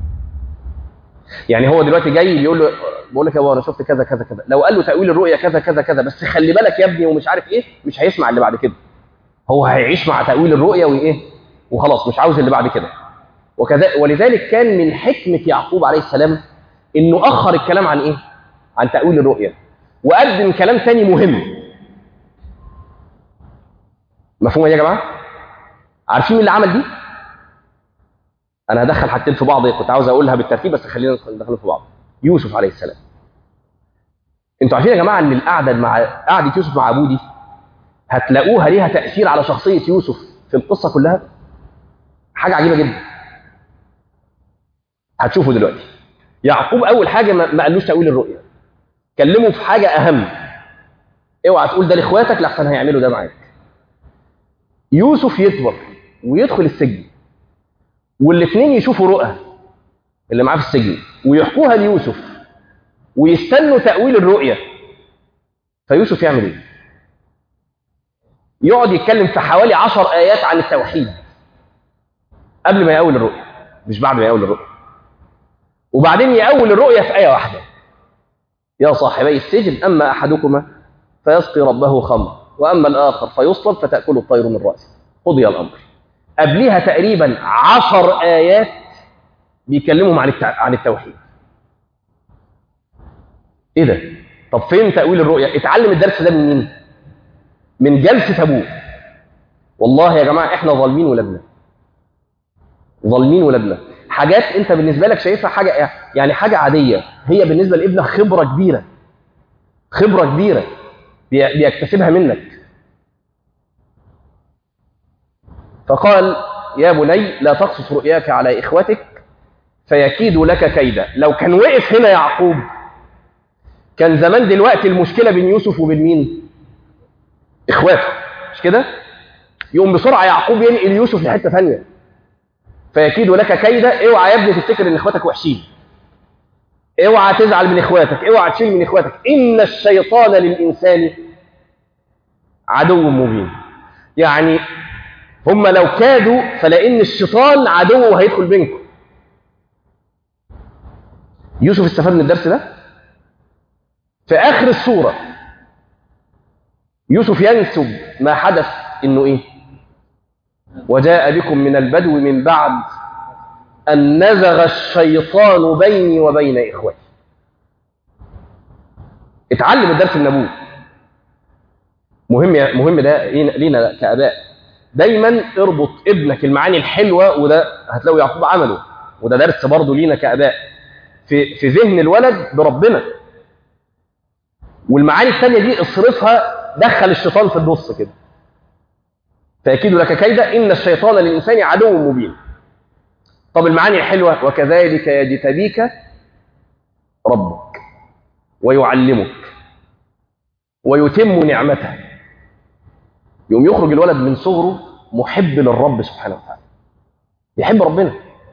يعني هو دلوقتي جاي بيقول له بقول لك يا بابا انا شفت كذا كذا كذا لو قال له تاويل الرؤيه كذا كذا كذا بس خلي بالك يا ابني ومش عارف ايه مش هيسمع اللي بعد كده هو هيعيش مع تاويل الرؤيه وايه وخلاص مش عاوز اللي بعد كده وكذا ولذلك كان من حكمه يعقوب عليه السلام انه اخر الكلام عن ايه عن تاويل الرؤيه وقدم كلام تاني مهم مفهوم يا جماعه عارفين مين اللي عمل دي انا هدخل حاجتين في بعض كنت عاوز اقولها بالترتيب بس خلينا ندخلهم في بعض يوسف عليه السلام انتوا عارفين يا جماعه ان القعده مع قعده يوسف مع ابوه دي هتلاقوها ليها تاثير على شخصيه يوسف في القصه كلها حاجه عجيبه جدا هتشوفوا دلوقتي يعقوب اول حاجه ما ما قالوش تاويل الرؤيا كلمه في حاجه اهم اوعى تقول ده لاخواتك لحسن هيعملوا ده معاك يوسف يكبر ويدخل السجن والاثنين يشوفوا رؤى اللي معاه في السجن ويحكوها ليوسف ويستنوا تأويل الرؤية فيوسف يعمل ايه؟ يقعد يتكلم في حوالي عشر آيات عن التوحيد قبل ما يأول الرؤية مش بعد ما يأول الرؤية وبعدين يأول الرؤية في آية واحدة يا صاحبي السجن أما أحدكما فيسقي ربه خمر وأما الآخر فيصلب فتأكل الطير من رأسه قضي الأمر قبليها تقريبا عشر آيات بيكلمهم عن التع... عن التوحيد ايه ده طب فين تأويل الرؤيا اتعلم الدرس ده من مين من جلسة ابوه والله يا جماعة احنا ظالمين ولادنا ظالمين ولادنا حاجات انت بالنسبة لك شايفها حاجة يعني حاجة عادية هي بالنسبة لابنك خبرة كبيرة خبرة كبيرة بي- بيكتسبها منك فقال يا بني لا تقصص رؤياك على إخوتك فيكيدوا لك كيدا لو كان وقف هنا يعقوب كان زمان دلوقتي المشكلة بين يوسف وبين مين إخواته مش كده يقوم بسرعة يعقوب ينقل يوسف لحتة ثانية فيكيدوا لك كيدا اوعى يا ابني تفتكر ان اخواتك وحشين اوعى تزعل من اخواتك اوعى تشيل من اخواتك ان الشيطان للانسان عدو مبين يعني هم لو كادوا فلان الشيطان عدو وهيدخل بينكم يوسف استفاد من الدرس ده في اخر السوره يوسف ينسب ما حدث انه ايه وجاء بكم من البدو من بعد ان نزغ الشيطان بيني وبين اخوتي اتعلم الدرس من ابوه مهم مهم ده لينا كاباء دايما اربط ابنك المعاني الحلوه وده هتلاقوا يعقوب عمله وده درس برضه لينا كاباء في في ذهن الولد بربنا والمعاني الثانيه دي اصرفها دخل الشيطان في النص كده فاكيد لك كيدا ان الشيطان للانسان عدو مبين طب المعاني الحلوه وكذلك يجتبيك ربك ويعلمك ويتم نعمته يقوم يخرج الولد من صغره محب للرب سبحانه وتعالى يحب ربنا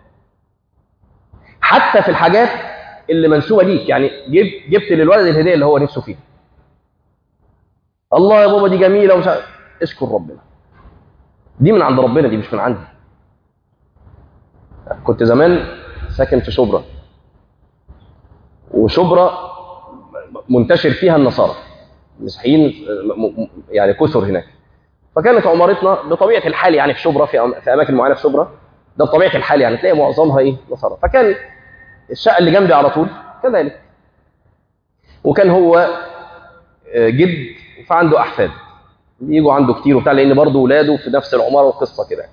حتى في الحاجات اللي منسوبه ليك يعني جبت جبت للولد الهديه اللي هو نفسه فيها الله يا بابا دي جميله ومش عارف اشكر ربنا دي من عند ربنا دي مش من عندي كنت زمان ساكن في شبرا وشبرا منتشر فيها النصارى المسيحيين يعني كثر هناك فكانت عمارتنا بطبيعه الحال يعني في شبرا في في اماكن معينه في شبرا ده بطبيعه الحال يعني تلاقي معظمها ايه نصارى فكان الشقه اللي جنبي على طول كذلك وكان هو جد فعنده احفاد بيجوا عنده كتير وبتاع لان برضه ولاده في نفس العماره وقصه كده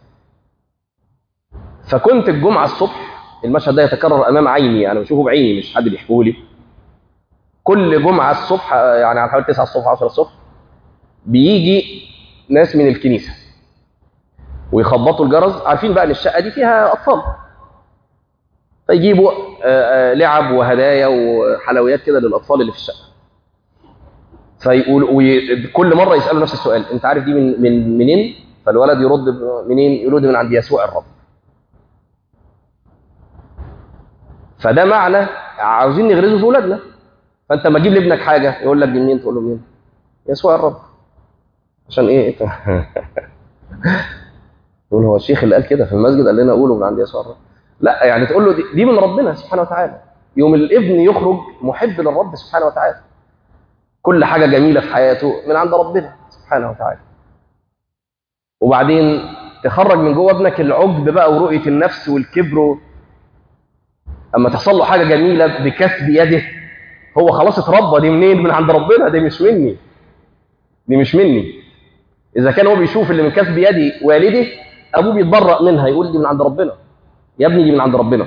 فكنت الجمعه الصبح المشهد ده يتكرر امام عيني انا بشوفه بعيني مش حد بيحكيه لي كل جمعه الصبح يعني على حوالي 9 الصبح 10 الصبح بيجي ناس من الكنيسه ويخبطوا الجرس عارفين بقى ان الشقه دي فيها اطفال فيجيبوا لعب وهدايا وحلويات كده للاطفال اللي في الشقه فيقول وي... كل مره يسالوا نفس السؤال انت عارف دي من من منين فالولد يرد منين يرد من عند يسوع الرب فده معنى عاوزين نغرزه في اولادنا فانت لما تجيب لابنك حاجه يقول لك دي منين تقول له منين يسوع الرب عشان ايه يقول هو الشيخ اللي قال كده في المسجد قال لنا قولوا من عند يسوع الرب لا يعني تقول له دي, دي من ربنا سبحانه وتعالى يوم الابن يخرج محب للرب سبحانه وتعالى كل حاجه جميله في حياته من عند ربنا سبحانه وتعالى وبعدين تخرج من جوه ابنك العجب بقى ورؤيه النفس والكبر اما تحصل له حاجه جميله بكسب يده هو خلاص اتربى دي منين من عند ربنا دي مش مني دي مش مني اذا كان هو بيشوف اللي من كسب يد والده ابوه بيتبرأ منها يقول دي من عند ربنا يا ابني دي من عند ربنا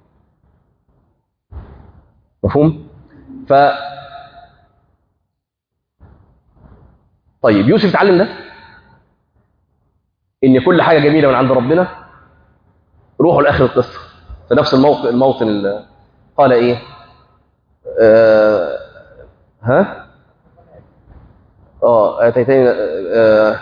مفهوم ف طيب يوسف اتعلم ده ان كل حاجه جميله من عند ربنا روحوا لاخر القصه في نفس الموقع الموطن اللي قال ايه آه ها اه اتيتني آه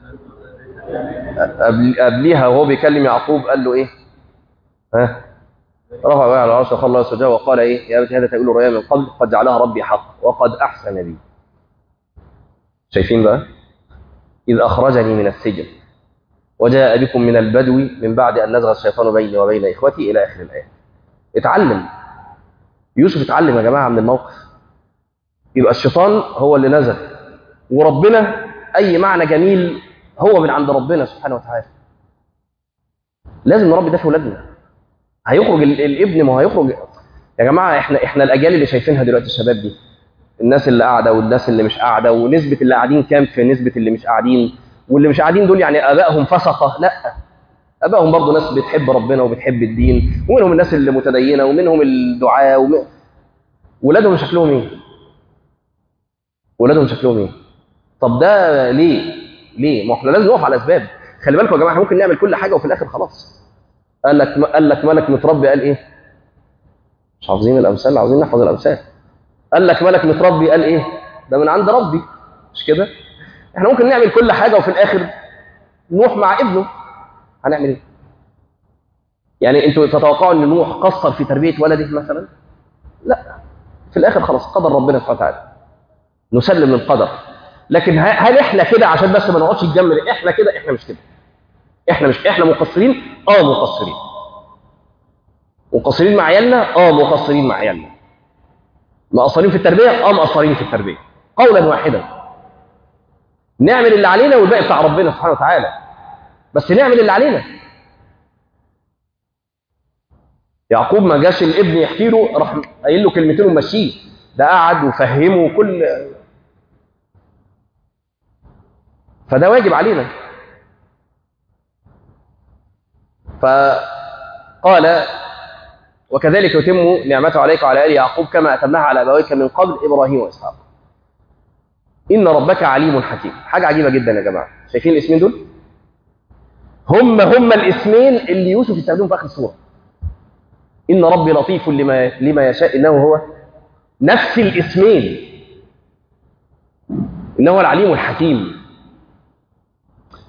قبليها وهو بيكلم يعقوب قال له ايه ها رفع بقى على العرش وخلى الله سجاه وقال ايه يا ابت هذا تقول رؤيا من قبل قد جعلها ربي حق وقد احسن بي شايفين بقى اذ اخرجني من السجن وجاء بكم من البدو من بعد ان نزغ الشيطان بيني وبين اخوتي الى اخر الايه اتعلم يوسف اتعلم يا جماعه من الموقف يبقى الشيطان هو اللي نزل وربنا اي معنى جميل هو من عند ربنا سبحانه وتعالى لازم نربي ده في اولادنا هيخرج الابن ما هيخرج يا جماعه احنا احنا الاجيال اللي شايفينها دلوقتي الشباب دي الناس اللي قاعده والناس اللي مش قاعده ونسبه اللي قاعدين كام في نسبه اللي مش قاعدين واللي مش قاعدين دول يعني ابائهم فسقه لا ابائهم برضه ناس بتحب ربنا وبتحب الدين ومنهم الناس اللي متدينه ومنهم الدعاء وم... ولادهم شكلهم ايه ولادهم شكلهم ايه طب ده ليه ليه ما احنا لازم نقف على اسباب خلي بالكم يا جماعه ممكن نعمل كل حاجه وفي الاخر خلاص قال لك قال لك ملك متربي قال ايه مش حافظين الامثال عاوزين نحفظ الامثال قال لك ملك متربي قال ايه ده من عند ربي مش كده احنا ممكن نعمل كل حاجه وفي الاخر نوح مع ابنه هنعمل ايه يعني انتوا تتوقعوا ان نوح قصر في تربيه ولده مثلا لا في الاخر خلاص قدر ربنا سبحانه وتعالى نسلم للقدر لكن هل احنا كده عشان بس ما نقعدش نجمل احنا كده احنا مش كده احنا مش احنا مقصرين اه مقصرين مقصرين مع عيالنا اه مقصرين مع عيالنا مقصرين في التربيه اه مقصرين في التربيه قولا واحدا نعمل اللي علينا والباقي بتاع ربنا سبحانه وتعالى بس نعمل اللي علينا يعقوب ما جاش الابن يحكي له راح قايل له كلمتين ومشيه ده قعد وفهمه كل فده واجب علينا فقال وكذلك يتم نعمته عليك وعلى ال يعقوب كما اتمها على ابويك من قبل ابراهيم واسحاق ان ربك عليم حكيم حاجه عجيبه جدا يا جماعه شايفين الاسمين دول هم هم الاسمين اللي يوسف يستخدمهم في اخر السوره ان ربي لطيف لما لما يشاء انه هو نفس الاسمين انه العليم الحكيم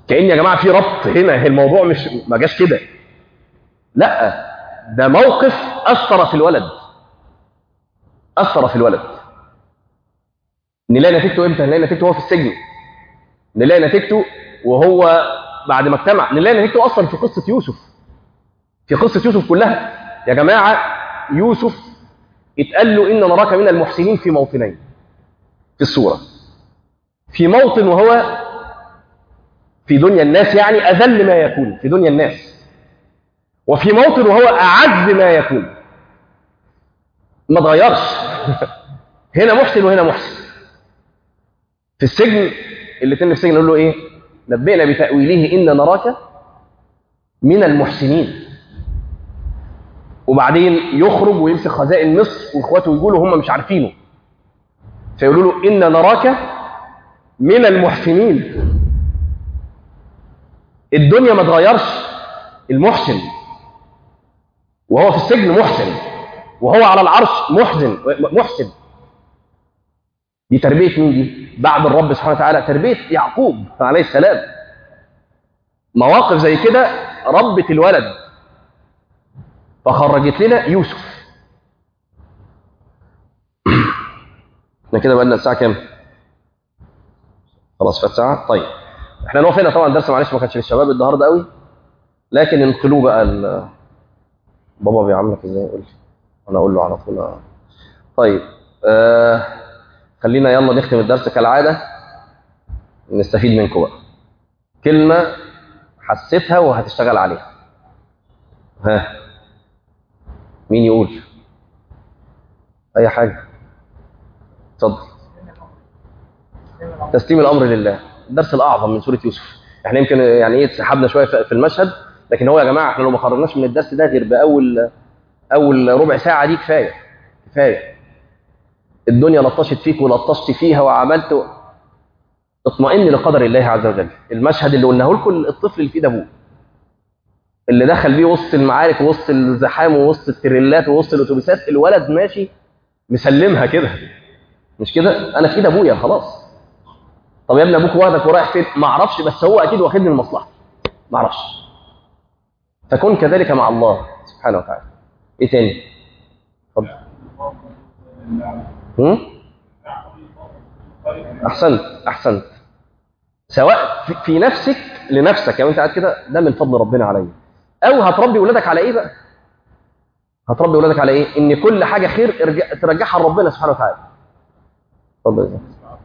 كأن يا جماعة في ربط هنا الموضوع مش ما جاش كده لا ده موقف أثر في الولد أثر في الولد نلاقي نتيجته امتى نلاقي نتيجته وهو في السجن نلاقي نتيجته وهو بعد ما اجتمع نلاقي نتيجته اصلا في قصه يوسف في قصه يوسف كلها يا جماعه يوسف اتقال له ان نراك من المحسنين في موطنين في السوره في موطن وهو في دنيا الناس يعني اذل ما يكون في دنيا الناس وفي موطن وهو اعز ما يكون ما اتغيرش هنا محسن وهنا محسن في السجن الاثنين في السجن يقول له ايه نبئنا بتاويله ان نراك من المحسنين وبعدين يخرج ويمسك خزائن مصر واخواته يقولوا هم مش عارفينه فيقولوا له ان نراك من المحسنين الدنيا ما اتغيرش المحسن وهو في السجن محسن وهو على العرش محزن محسن دي تربية مين دي؟ بعد الرب سبحانه وتعالى تربية يعقوب عليه السلام مواقف زي كده ربت الولد فخرجت لنا يوسف احنا كده بقى لنا الساعة كام؟ خلاص فات ساعة؟ طيب احنا نقف هنا طبعا درس معلش ما كانش للشباب النهارده قوي لكن انقلوه بقى ال... بابا بيعاملك ازاي قول لي انا اقول له على طول طيب آه خلينا يلا نختم الدرس كالعاده نستفيد منكم بقى كلمه حسيتها وهتشتغل عليها ها مين يقول اي حاجه اتفضل تسليم الامر لله الدرس الاعظم من سوره يوسف احنا يمكن يعني ايه اتسحبنا شويه في المشهد لكن هو يا جماعه احنا لو ما خرجناش من الدرس ده غير باول اول ربع ساعه دي كفايه كفايه الدنيا لطشت فيك ولطشت فيها وعملت اطمئن لقدر الله عز وجل المشهد اللي قلناه لكم الطفل اللي في ايد ابوه اللي دخل بيه وسط المعارك ووسط الزحام ووسط التريلات ووسط الاتوبيسات الولد ماشي مسلمها كده مش كده انا في ايد ابويا خلاص طب يا ابني ابوك واخدك ورايح فين ما اعرفش بس هو اكيد واخدني لمصلحتي ما اعرفش فكن كذلك مع الله سبحانه وتعالى ايه تاني اتفضل هم؟ احسنت احسنت سواء في, في نفسك لنفسك يعني انت قاعد كده ده من فضل ربنا عليا او هتربي ولادك على ايه بقى هتربي ولادك على ايه ان كل حاجه خير ارجع ترجعها لربنا سبحانه وتعالى اتفضل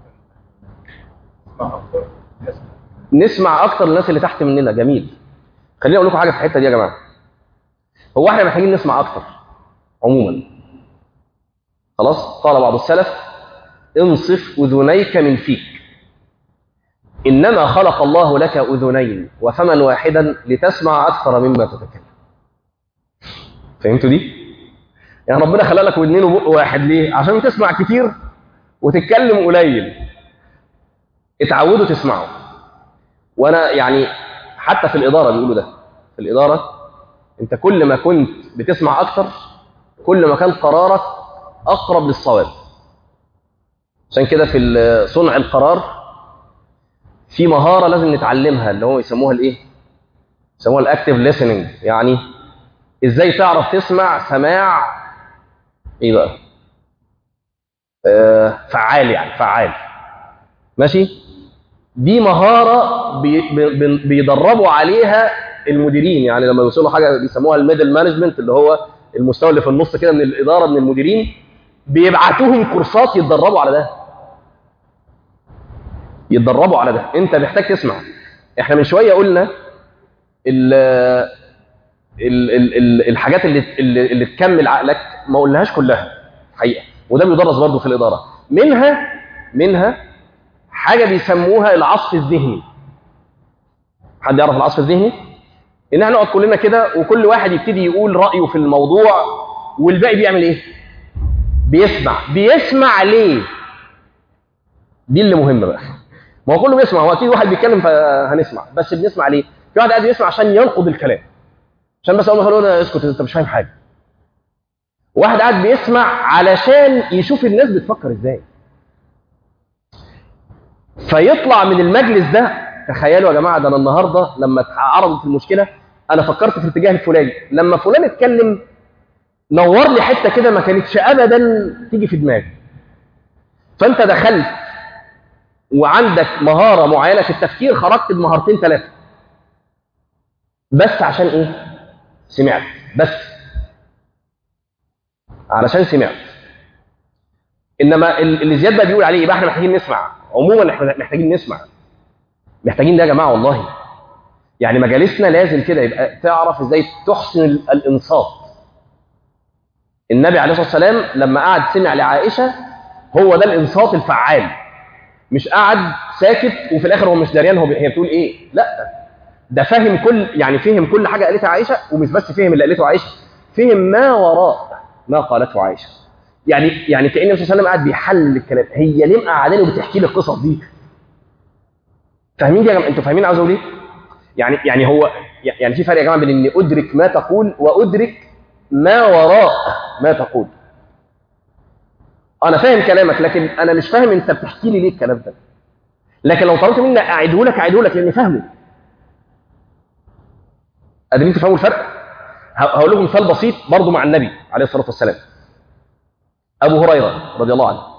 نسمع اكتر الناس اللي تحت مننا جميل خليني اقول لكم حاجه في الحته دي يا جماعه هو احنا محتاجين نسمع اكتر عموما خلاص قال بعض السلف انصف اذنيك من فيك انما خلق الله لك اذنين وفما واحدا لتسمع اكثر مما تتكلم فهمتوا دي يعني ربنا خلق لك ودنين وبق واحد ليه عشان تسمع كتير وتتكلم قليل اتعودوا تسمعوا وانا يعني حتى في الاداره بيقولوا ده في الاداره انت كل ما كنت بتسمع اكتر كل ما كان قرارك اقرب للصواب عشان كده في صنع القرار في مهاره لازم نتعلمها اللي هو يسموها الايه يسموها الاكتيف listening يعني ازاي تعرف تسمع سماع ايه بقى آه فعال يعني فعال ماشي دي مهاره بي بي بيدربوا عليها المديرين يعني لما يوصلوا حاجه بيسموها الميدل مانجمنت اللي هو المستوى اللي في النص كده من الاداره من المديرين بيبعتوهم كورسات يتدربوا على ده يتدربوا على ده انت محتاج تسمع احنا من شويه قلنا ال ال ال ال الحاجات اللي اللي, اللي تكمل عقلك ما قلناهاش كلها حقيقه وده بيدرس برضه في الاداره منها منها حاجه بيسموها العصف الذهني حد يعرف العصف الذهني ان احنا نقعد كلنا كده وكل واحد يبتدي يقول رايه في الموضوع والباقي بيعمل ايه بيسمع بيسمع ليه دي اللي مهمه بقى ما هو كله بيسمع هو اكيد واحد بيتكلم فهنسمع بس بنسمع ليه في واحد قاعد يسمع عشان ينقض الكلام عشان بس اول ما يقول اسكت انت مش فاهم حاجه واحد قاعد بيسمع علشان يشوف الناس بتفكر ازاي فيطلع من المجلس ده تخيلوا يا جماعه ده انا النهارده لما اتعرضت المشكله انا فكرت في الاتجاه الفلاني لما فلان اتكلم نور لي حته كده ما كانتش ابدا تيجي في دماغي فانت دخلت وعندك مهاره معينه في التفكير خرجت بمهارتين ثلاثه بس عشان ايه سمعت بس علشان سمعت انما اللي زياد بقى بيقول عليه يبقى احنا محتاجين نسمع عموما احنا محتاجين نسمع محتاجين ده يا جماعه والله يعني مجالسنا لازم كده يبقى تعرف ازاي تحسن الانصات النبي عليه الصلاه والسلام لما قعد سمع لعائشه هو ده الانصات الفعال مش قعد ساكت وفي الاخر هو مش دريان هو هي بتقول ايه لا ده فهم كل يعني فهم كل حاجه قالتها عائشه ومش بس فهم اللي قالته عائشه فهم ما وراء ما قالته عائشه يعني يعني كان النبي صلى الله عليه وسلم قاعد بيحلل الكلام هي ليه مقعداني وبتحكي لي القصص دي فاهمين يا جماعه انتوا فاهمين عاوز اقول ايه يعني يعني هو يعني في فرق يا جماعه بين اني ادرك ما تقول وادرك ما وراء ما تقول انا فاهم كلامك لكن انا مش فاهم انت بتحكي لي ليه الكلام ده لكن لو طلبت مني اعيده لك اعيده لك لاني فاهمه قادرين تفهموا الفرق هقول لكم مثال بسيط برضه مع النبي عليه الصلاه والسلام ابو هريره رضي الله عنه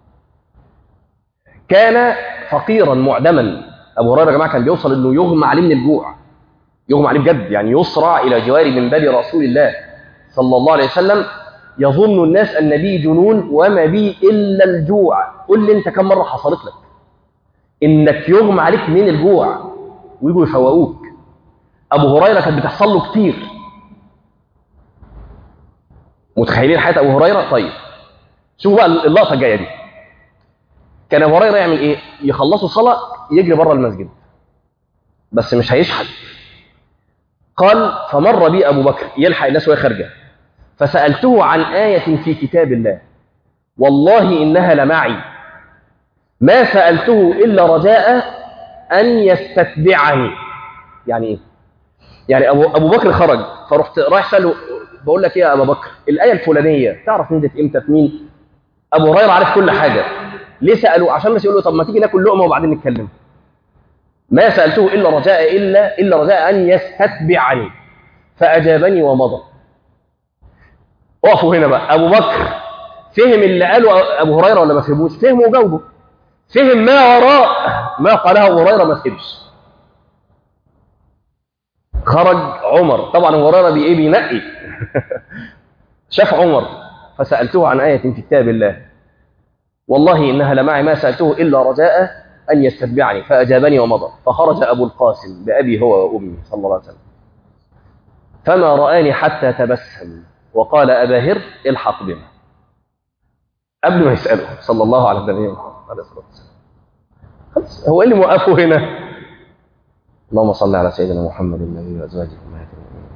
كان فقيرا معدما ابو هريره يا جماعه كان بيوصل انه يغمى عليه من الجوع يغمى عليه بجد يعني يسرع الى جوار منبر رسول الله صلى الله عليه وسلم يظن الناس ان بي جنون وما بي الا الجوع قل لي انت كم مره حصلت لك انك يغمى عليك من الجوع ويجوا يفوقوك ابو هريره كانت بتحصل له كتير متخيلين حياه ابو هريره طيب شوفوا بقى اللقطه الجايه دي كان ابو هريره يعمل ايه يخلصوا صلاه يجري بره المسجد بس مش هيشحت قال فمر بي ابو بكر يلحق الناس وهي خارجه فسالته عن ايه في كتاب الله والله انها لمعي ما سالته الا رجاء ان يستتبعني يعني ايه يعني ابو ابو بكر خرج فرحت رايح ساله بقول لك ايه يا ابو بكر الايه الفلانيه تعرف نزلت امتى في مين ابو هريره عارف كل حاجه ليه سالوه عشان بس يقول له طب ما تيجي ناكل لقمه وبعدين نتكلم ما سالته الا رجاء الا الا رجاء ان يستتبعني فاجابني ومضى اقفوا هنا بقى ابو بكر فهم اللي قاله ابو هريره ولا ما فهموش فهم وجاوبه فهم ما وراء ما قاله ابو هريره ما فهمش خرج عمر طبعا ابو هريره بايه بينقي شاف عمر فسالته عن ايه في كتاب الله والله انها لمعي ما سالته الا رجاء ان يستتبعني فاجابني ومضى فخرج ابو القاسم بابي هو وامي صلى الله عليه وسلم فما رآني حتى تبسم وقال أبا هر الحق بنا قبل ما يسأله صلى الله على النبي محمد عليه الصلاة والسلام خلاص هو إيه اللي موقفه هنا اللهم صل على سيدنا محمد النبي وأزواجه أمهات المؤمنين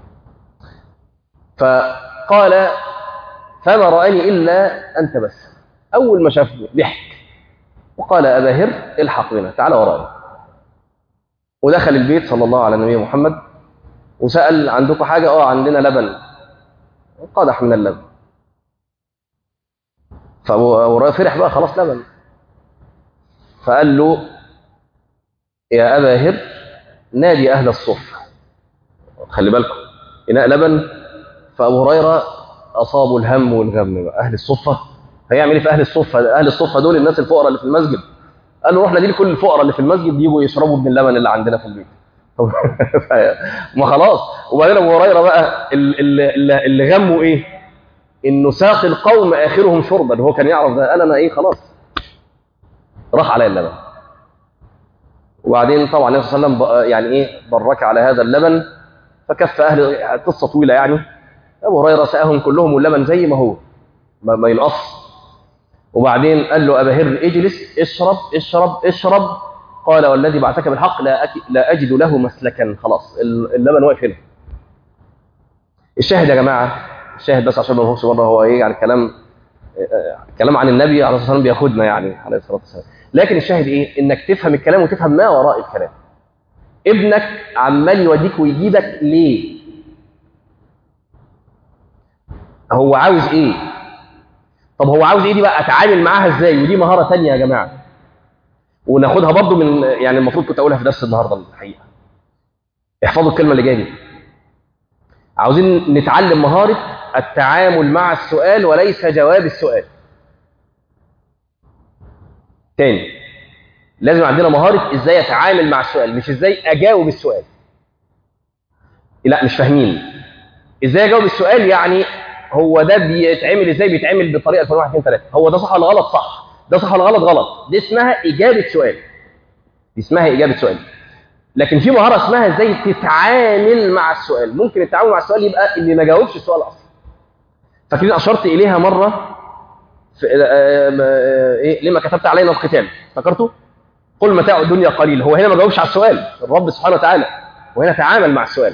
فقال فما رآني إلا أن تبسم أول ما شافني ضحك وقال أبا هر الحق بنا تعال وراي ودخل البيت صلى الله على النبي محمد وسأل عندكم حاجة اه عندنا لبن قدح من اللبن فأبو فرح بقى خلاص لبن فقال له يا أبا هر نادي أهل الصفة خلي بالكم إناء لبن فأبو هريرة أصابوا الهم والغم بقى أهل الصفة هيعمل إيه في أهل الصفة أهل الصفة دول الناس الفقراء اللي في المسجد قال له روح نادي لكل الفقراء اللي في المسجد يجوا يشربوا من اللبن اللي عندنا في البيت ما خلاص وبعدين ابو هريره بقى اللي, اللي, اللي غمه ايه؟ انه ساق القوم اخرهم شربا هو كان يعرف ده قال انا ايه خلاص راح علي اللبن وبعدين طبعا النبي صلى الله عليه وسلم يعني ايه برك على هذا اللبن فكف اهل قصه طويله يعني ابو هريره سقاهم كلهم واللبن زي ما هو ما, ما ينقص وبعدين قال له ابا هر اجلس اشرب اشرب اشرب قال والذي بعثك بالحق لا أك... لا اجد له مسلكا خلاص اللبن واقف هنا الشاهد يا جماعه الشاهد بس عشان ما نخرجش بره هو ايه يعني كلام كلام عن النبي عليه الصلاه والسلام بياخدنا يعني عليه الصلاه والسلام لكن الشاهد ايه انك تفهم الكلام وتفهم ما وراء الكلام ابنك عمال يوديك ويجيبك ليه هو عاوز ايه طب هو عاوز ايه دي بقى اتعامل معاها ازاي ودي مهاره ثانيه يا جماعه وناخدها برضو من يعني المفروض كنت اقولها في درس النهارده الحقيقه احفظوا الكلمه اللي جايه دي عاوزين نتعلم مهاره التعامل مع السؤال وليس جواب السؤال تاني لازم عندنا مهاره ازاي اتعامل مع السؤال مش ازاي اجاوب السؤال لا مش فاهمين ازاي اجاوب السؤال يعني هو ده بيتعمل ازاي بيتعمل بالطريقه الفلانيه 1 2 3 هو ده صح ولا غلط صح ده صح ولا غلط غلط دي اسمها اجابه سؤال دي اسمها اجابه سؤال لكن في مهاره اسمها ازاي تتعامل مع السؤال ممكن التعامل مع السؤال يبقى اللي ما جاوبش السؤال اصلا فاكرين اشرت اليها مره في ايه لما كتبت علينا القتال افتكرتوا قل متاع الدنيا قليل هو هنا ما جاوبش على السؤال الرب سبحانه وتعالى وهنا تعامل مع السؤال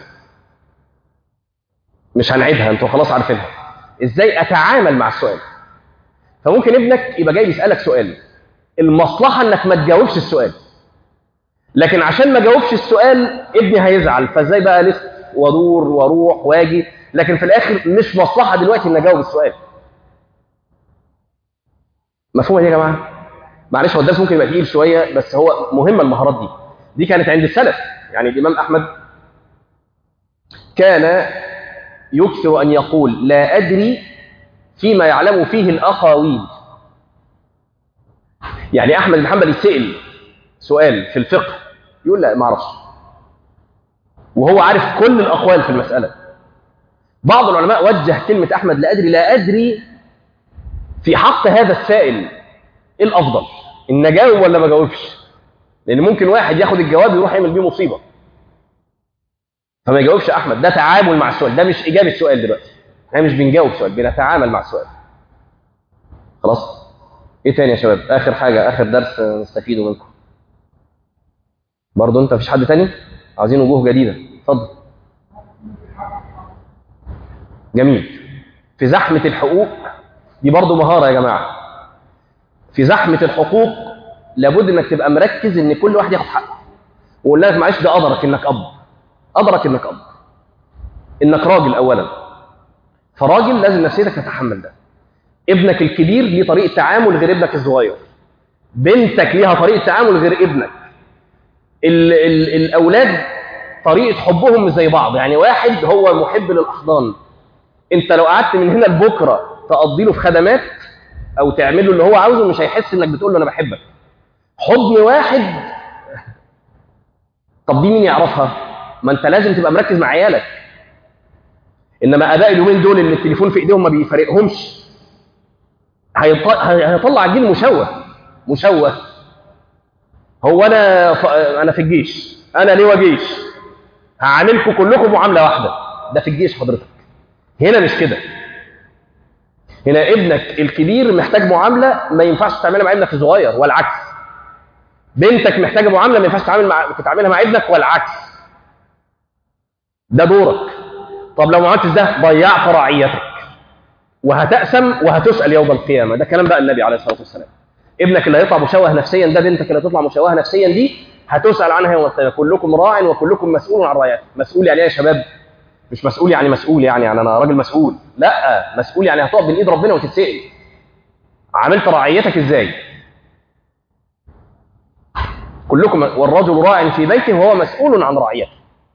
مش هنعيدها انتوا خلاص عارفينها ازاي اتعامل مع السؤال فممكن ابنك يبقى جاي يسالك سؤال المصلحه انك ما تجاوبش السؤال لكن عشان ما جاوبش السؤال ابني هيزعل فازاي بقى لف وادور واروح واجي لكن في الاخر مش مصلحه دلوقتي ان اجاوب السؤال مفهومه دي يا جماعه معلش هو الدرس ممكن يبقى تقيل شويه بس هو مهمه المهارات دي دي كانت عند السلف يعني الامام احمد كان يكثر ان يقول لا ادري فيما يعلم فيه الاخاوين يعني احمد بن حنبل يسال سؤال في الفقه يقول لا ما اعرفش وهو عارف كل الاقوال في المساله بعض العلماء وجه كلمه احمد لا ادري لا ادري في حق هذا السائل ايه الافضل ان اجاوب ولا ما اجاوبش لان ممكن واحد ياخد الجواب يروح يعمل بيه مصيبه فما يجاوبش احمد ده تعامل مع السؤال ده مش اجابه سؤال دلوقتي احنا مش بنجاوب سؤال بنتعامل مع السؤال خلاص ايه تاني يا شباب اخر حاجه اخر درس نستفيده منكم برضه انت مفيش حد تاني عايزين وجوه جديده اتفضل جميل في زحمه الحقوق دي برضه مهاره يا جماعه في زحمه الحقوق لابد انك تبقى مركز ان كل واحد ياخد حقه وقول لك معلش ده قدرك انك اب قدرك انك اب انك راجل اولا فراجل لازم نفسيتك تتحمل ده ابنك الكبير ليه طريقه تعامل غير ابنك الصغير بنتك ليها طريقه تعامل غير ابنك ال ال الاولاد طريقه حبهم مش زي بعض يعني واحد هو محب للاحضان انت لو قعدت من هنا لبكره تقضي له في خدمات او تعمل له اللي هو عاوزه مش هيحس انك بتقول له انا بحبك حضن واحد طب دي مين يعرفها ما انت لازم تبقى مركز مع عيالك انما اباء اليومين دول اللي التليفون في ايديهم ما بيفارقهمش هيطلع جيل مشوه مشوه هو انا ف... انا في الجيش انا ليه جيش هعاملكم كلكم معامله واحده ده في الجيش حضرتك هنا مش كده هنا ابنك الكبير محتاج معامله ما ينفعش تعملها مع ابنك الصغير والعكس بنتك محتاجه معامله ما ينفعش تتعامل مع تتعاملها مع ابنك والعكس ده دورك طب لو ما عملتش ده ضيعت رعيتك وهتأسم وهتسأل يوم القيامة ده كلام بقى النبي عليه الصلاة والسلام ابنك اللي هيطلع مشوه نفسيا ده بنتك اللي هتطلع مشوهه نفسيا دي هتسأل عنها يوم القيامة كلكم راع وكلكم مسؤول عن رعيته مسؤول يعني ايه يا شباب مش مسؤول يعني مسؤول يعني يعني انا راجل مسؤول لا مسؤول يعني هتقف بين ايد ربنا وتتسأل عملت رعيتك ازاي كلكم والرجل راع في بيته وهو مسؤول عن رعيته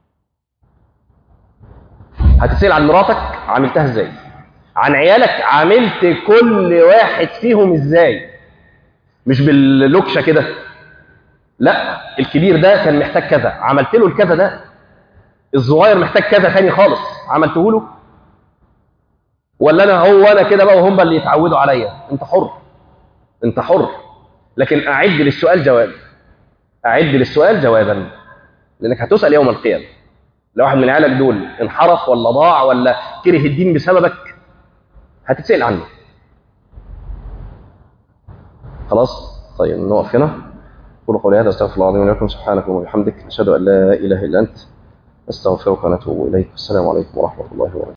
هتسأل عن مراتك عملتها ازاي عن عيالك عملت كل واحد فيهم ازاي مش باللوكشه كده لا الكبير ده كان محتاج كذا عملت له الكذا ده الصغير محتاج كذا ثاني خالص عملته له ولا انا هو انا كده بقى وهم اللي يتعودوا عليا انت حر انت حر لكن اعد للسؤال جواب اعد للسؤال جوابا لانك هتسال يوم القيامه لو واحد من عيالك دول انحرف ولا ضاع ولا كره الدين بسببك هتتسال عنه خلاص طيب نقف هنا قولوا قولي هذا استغفر الله العظيم ولكم سبحانك وبحمدك نشهد ان لا اله الا انت نستغفرك ونتوب اليك السلام عليكم ورحمه الله وبركاته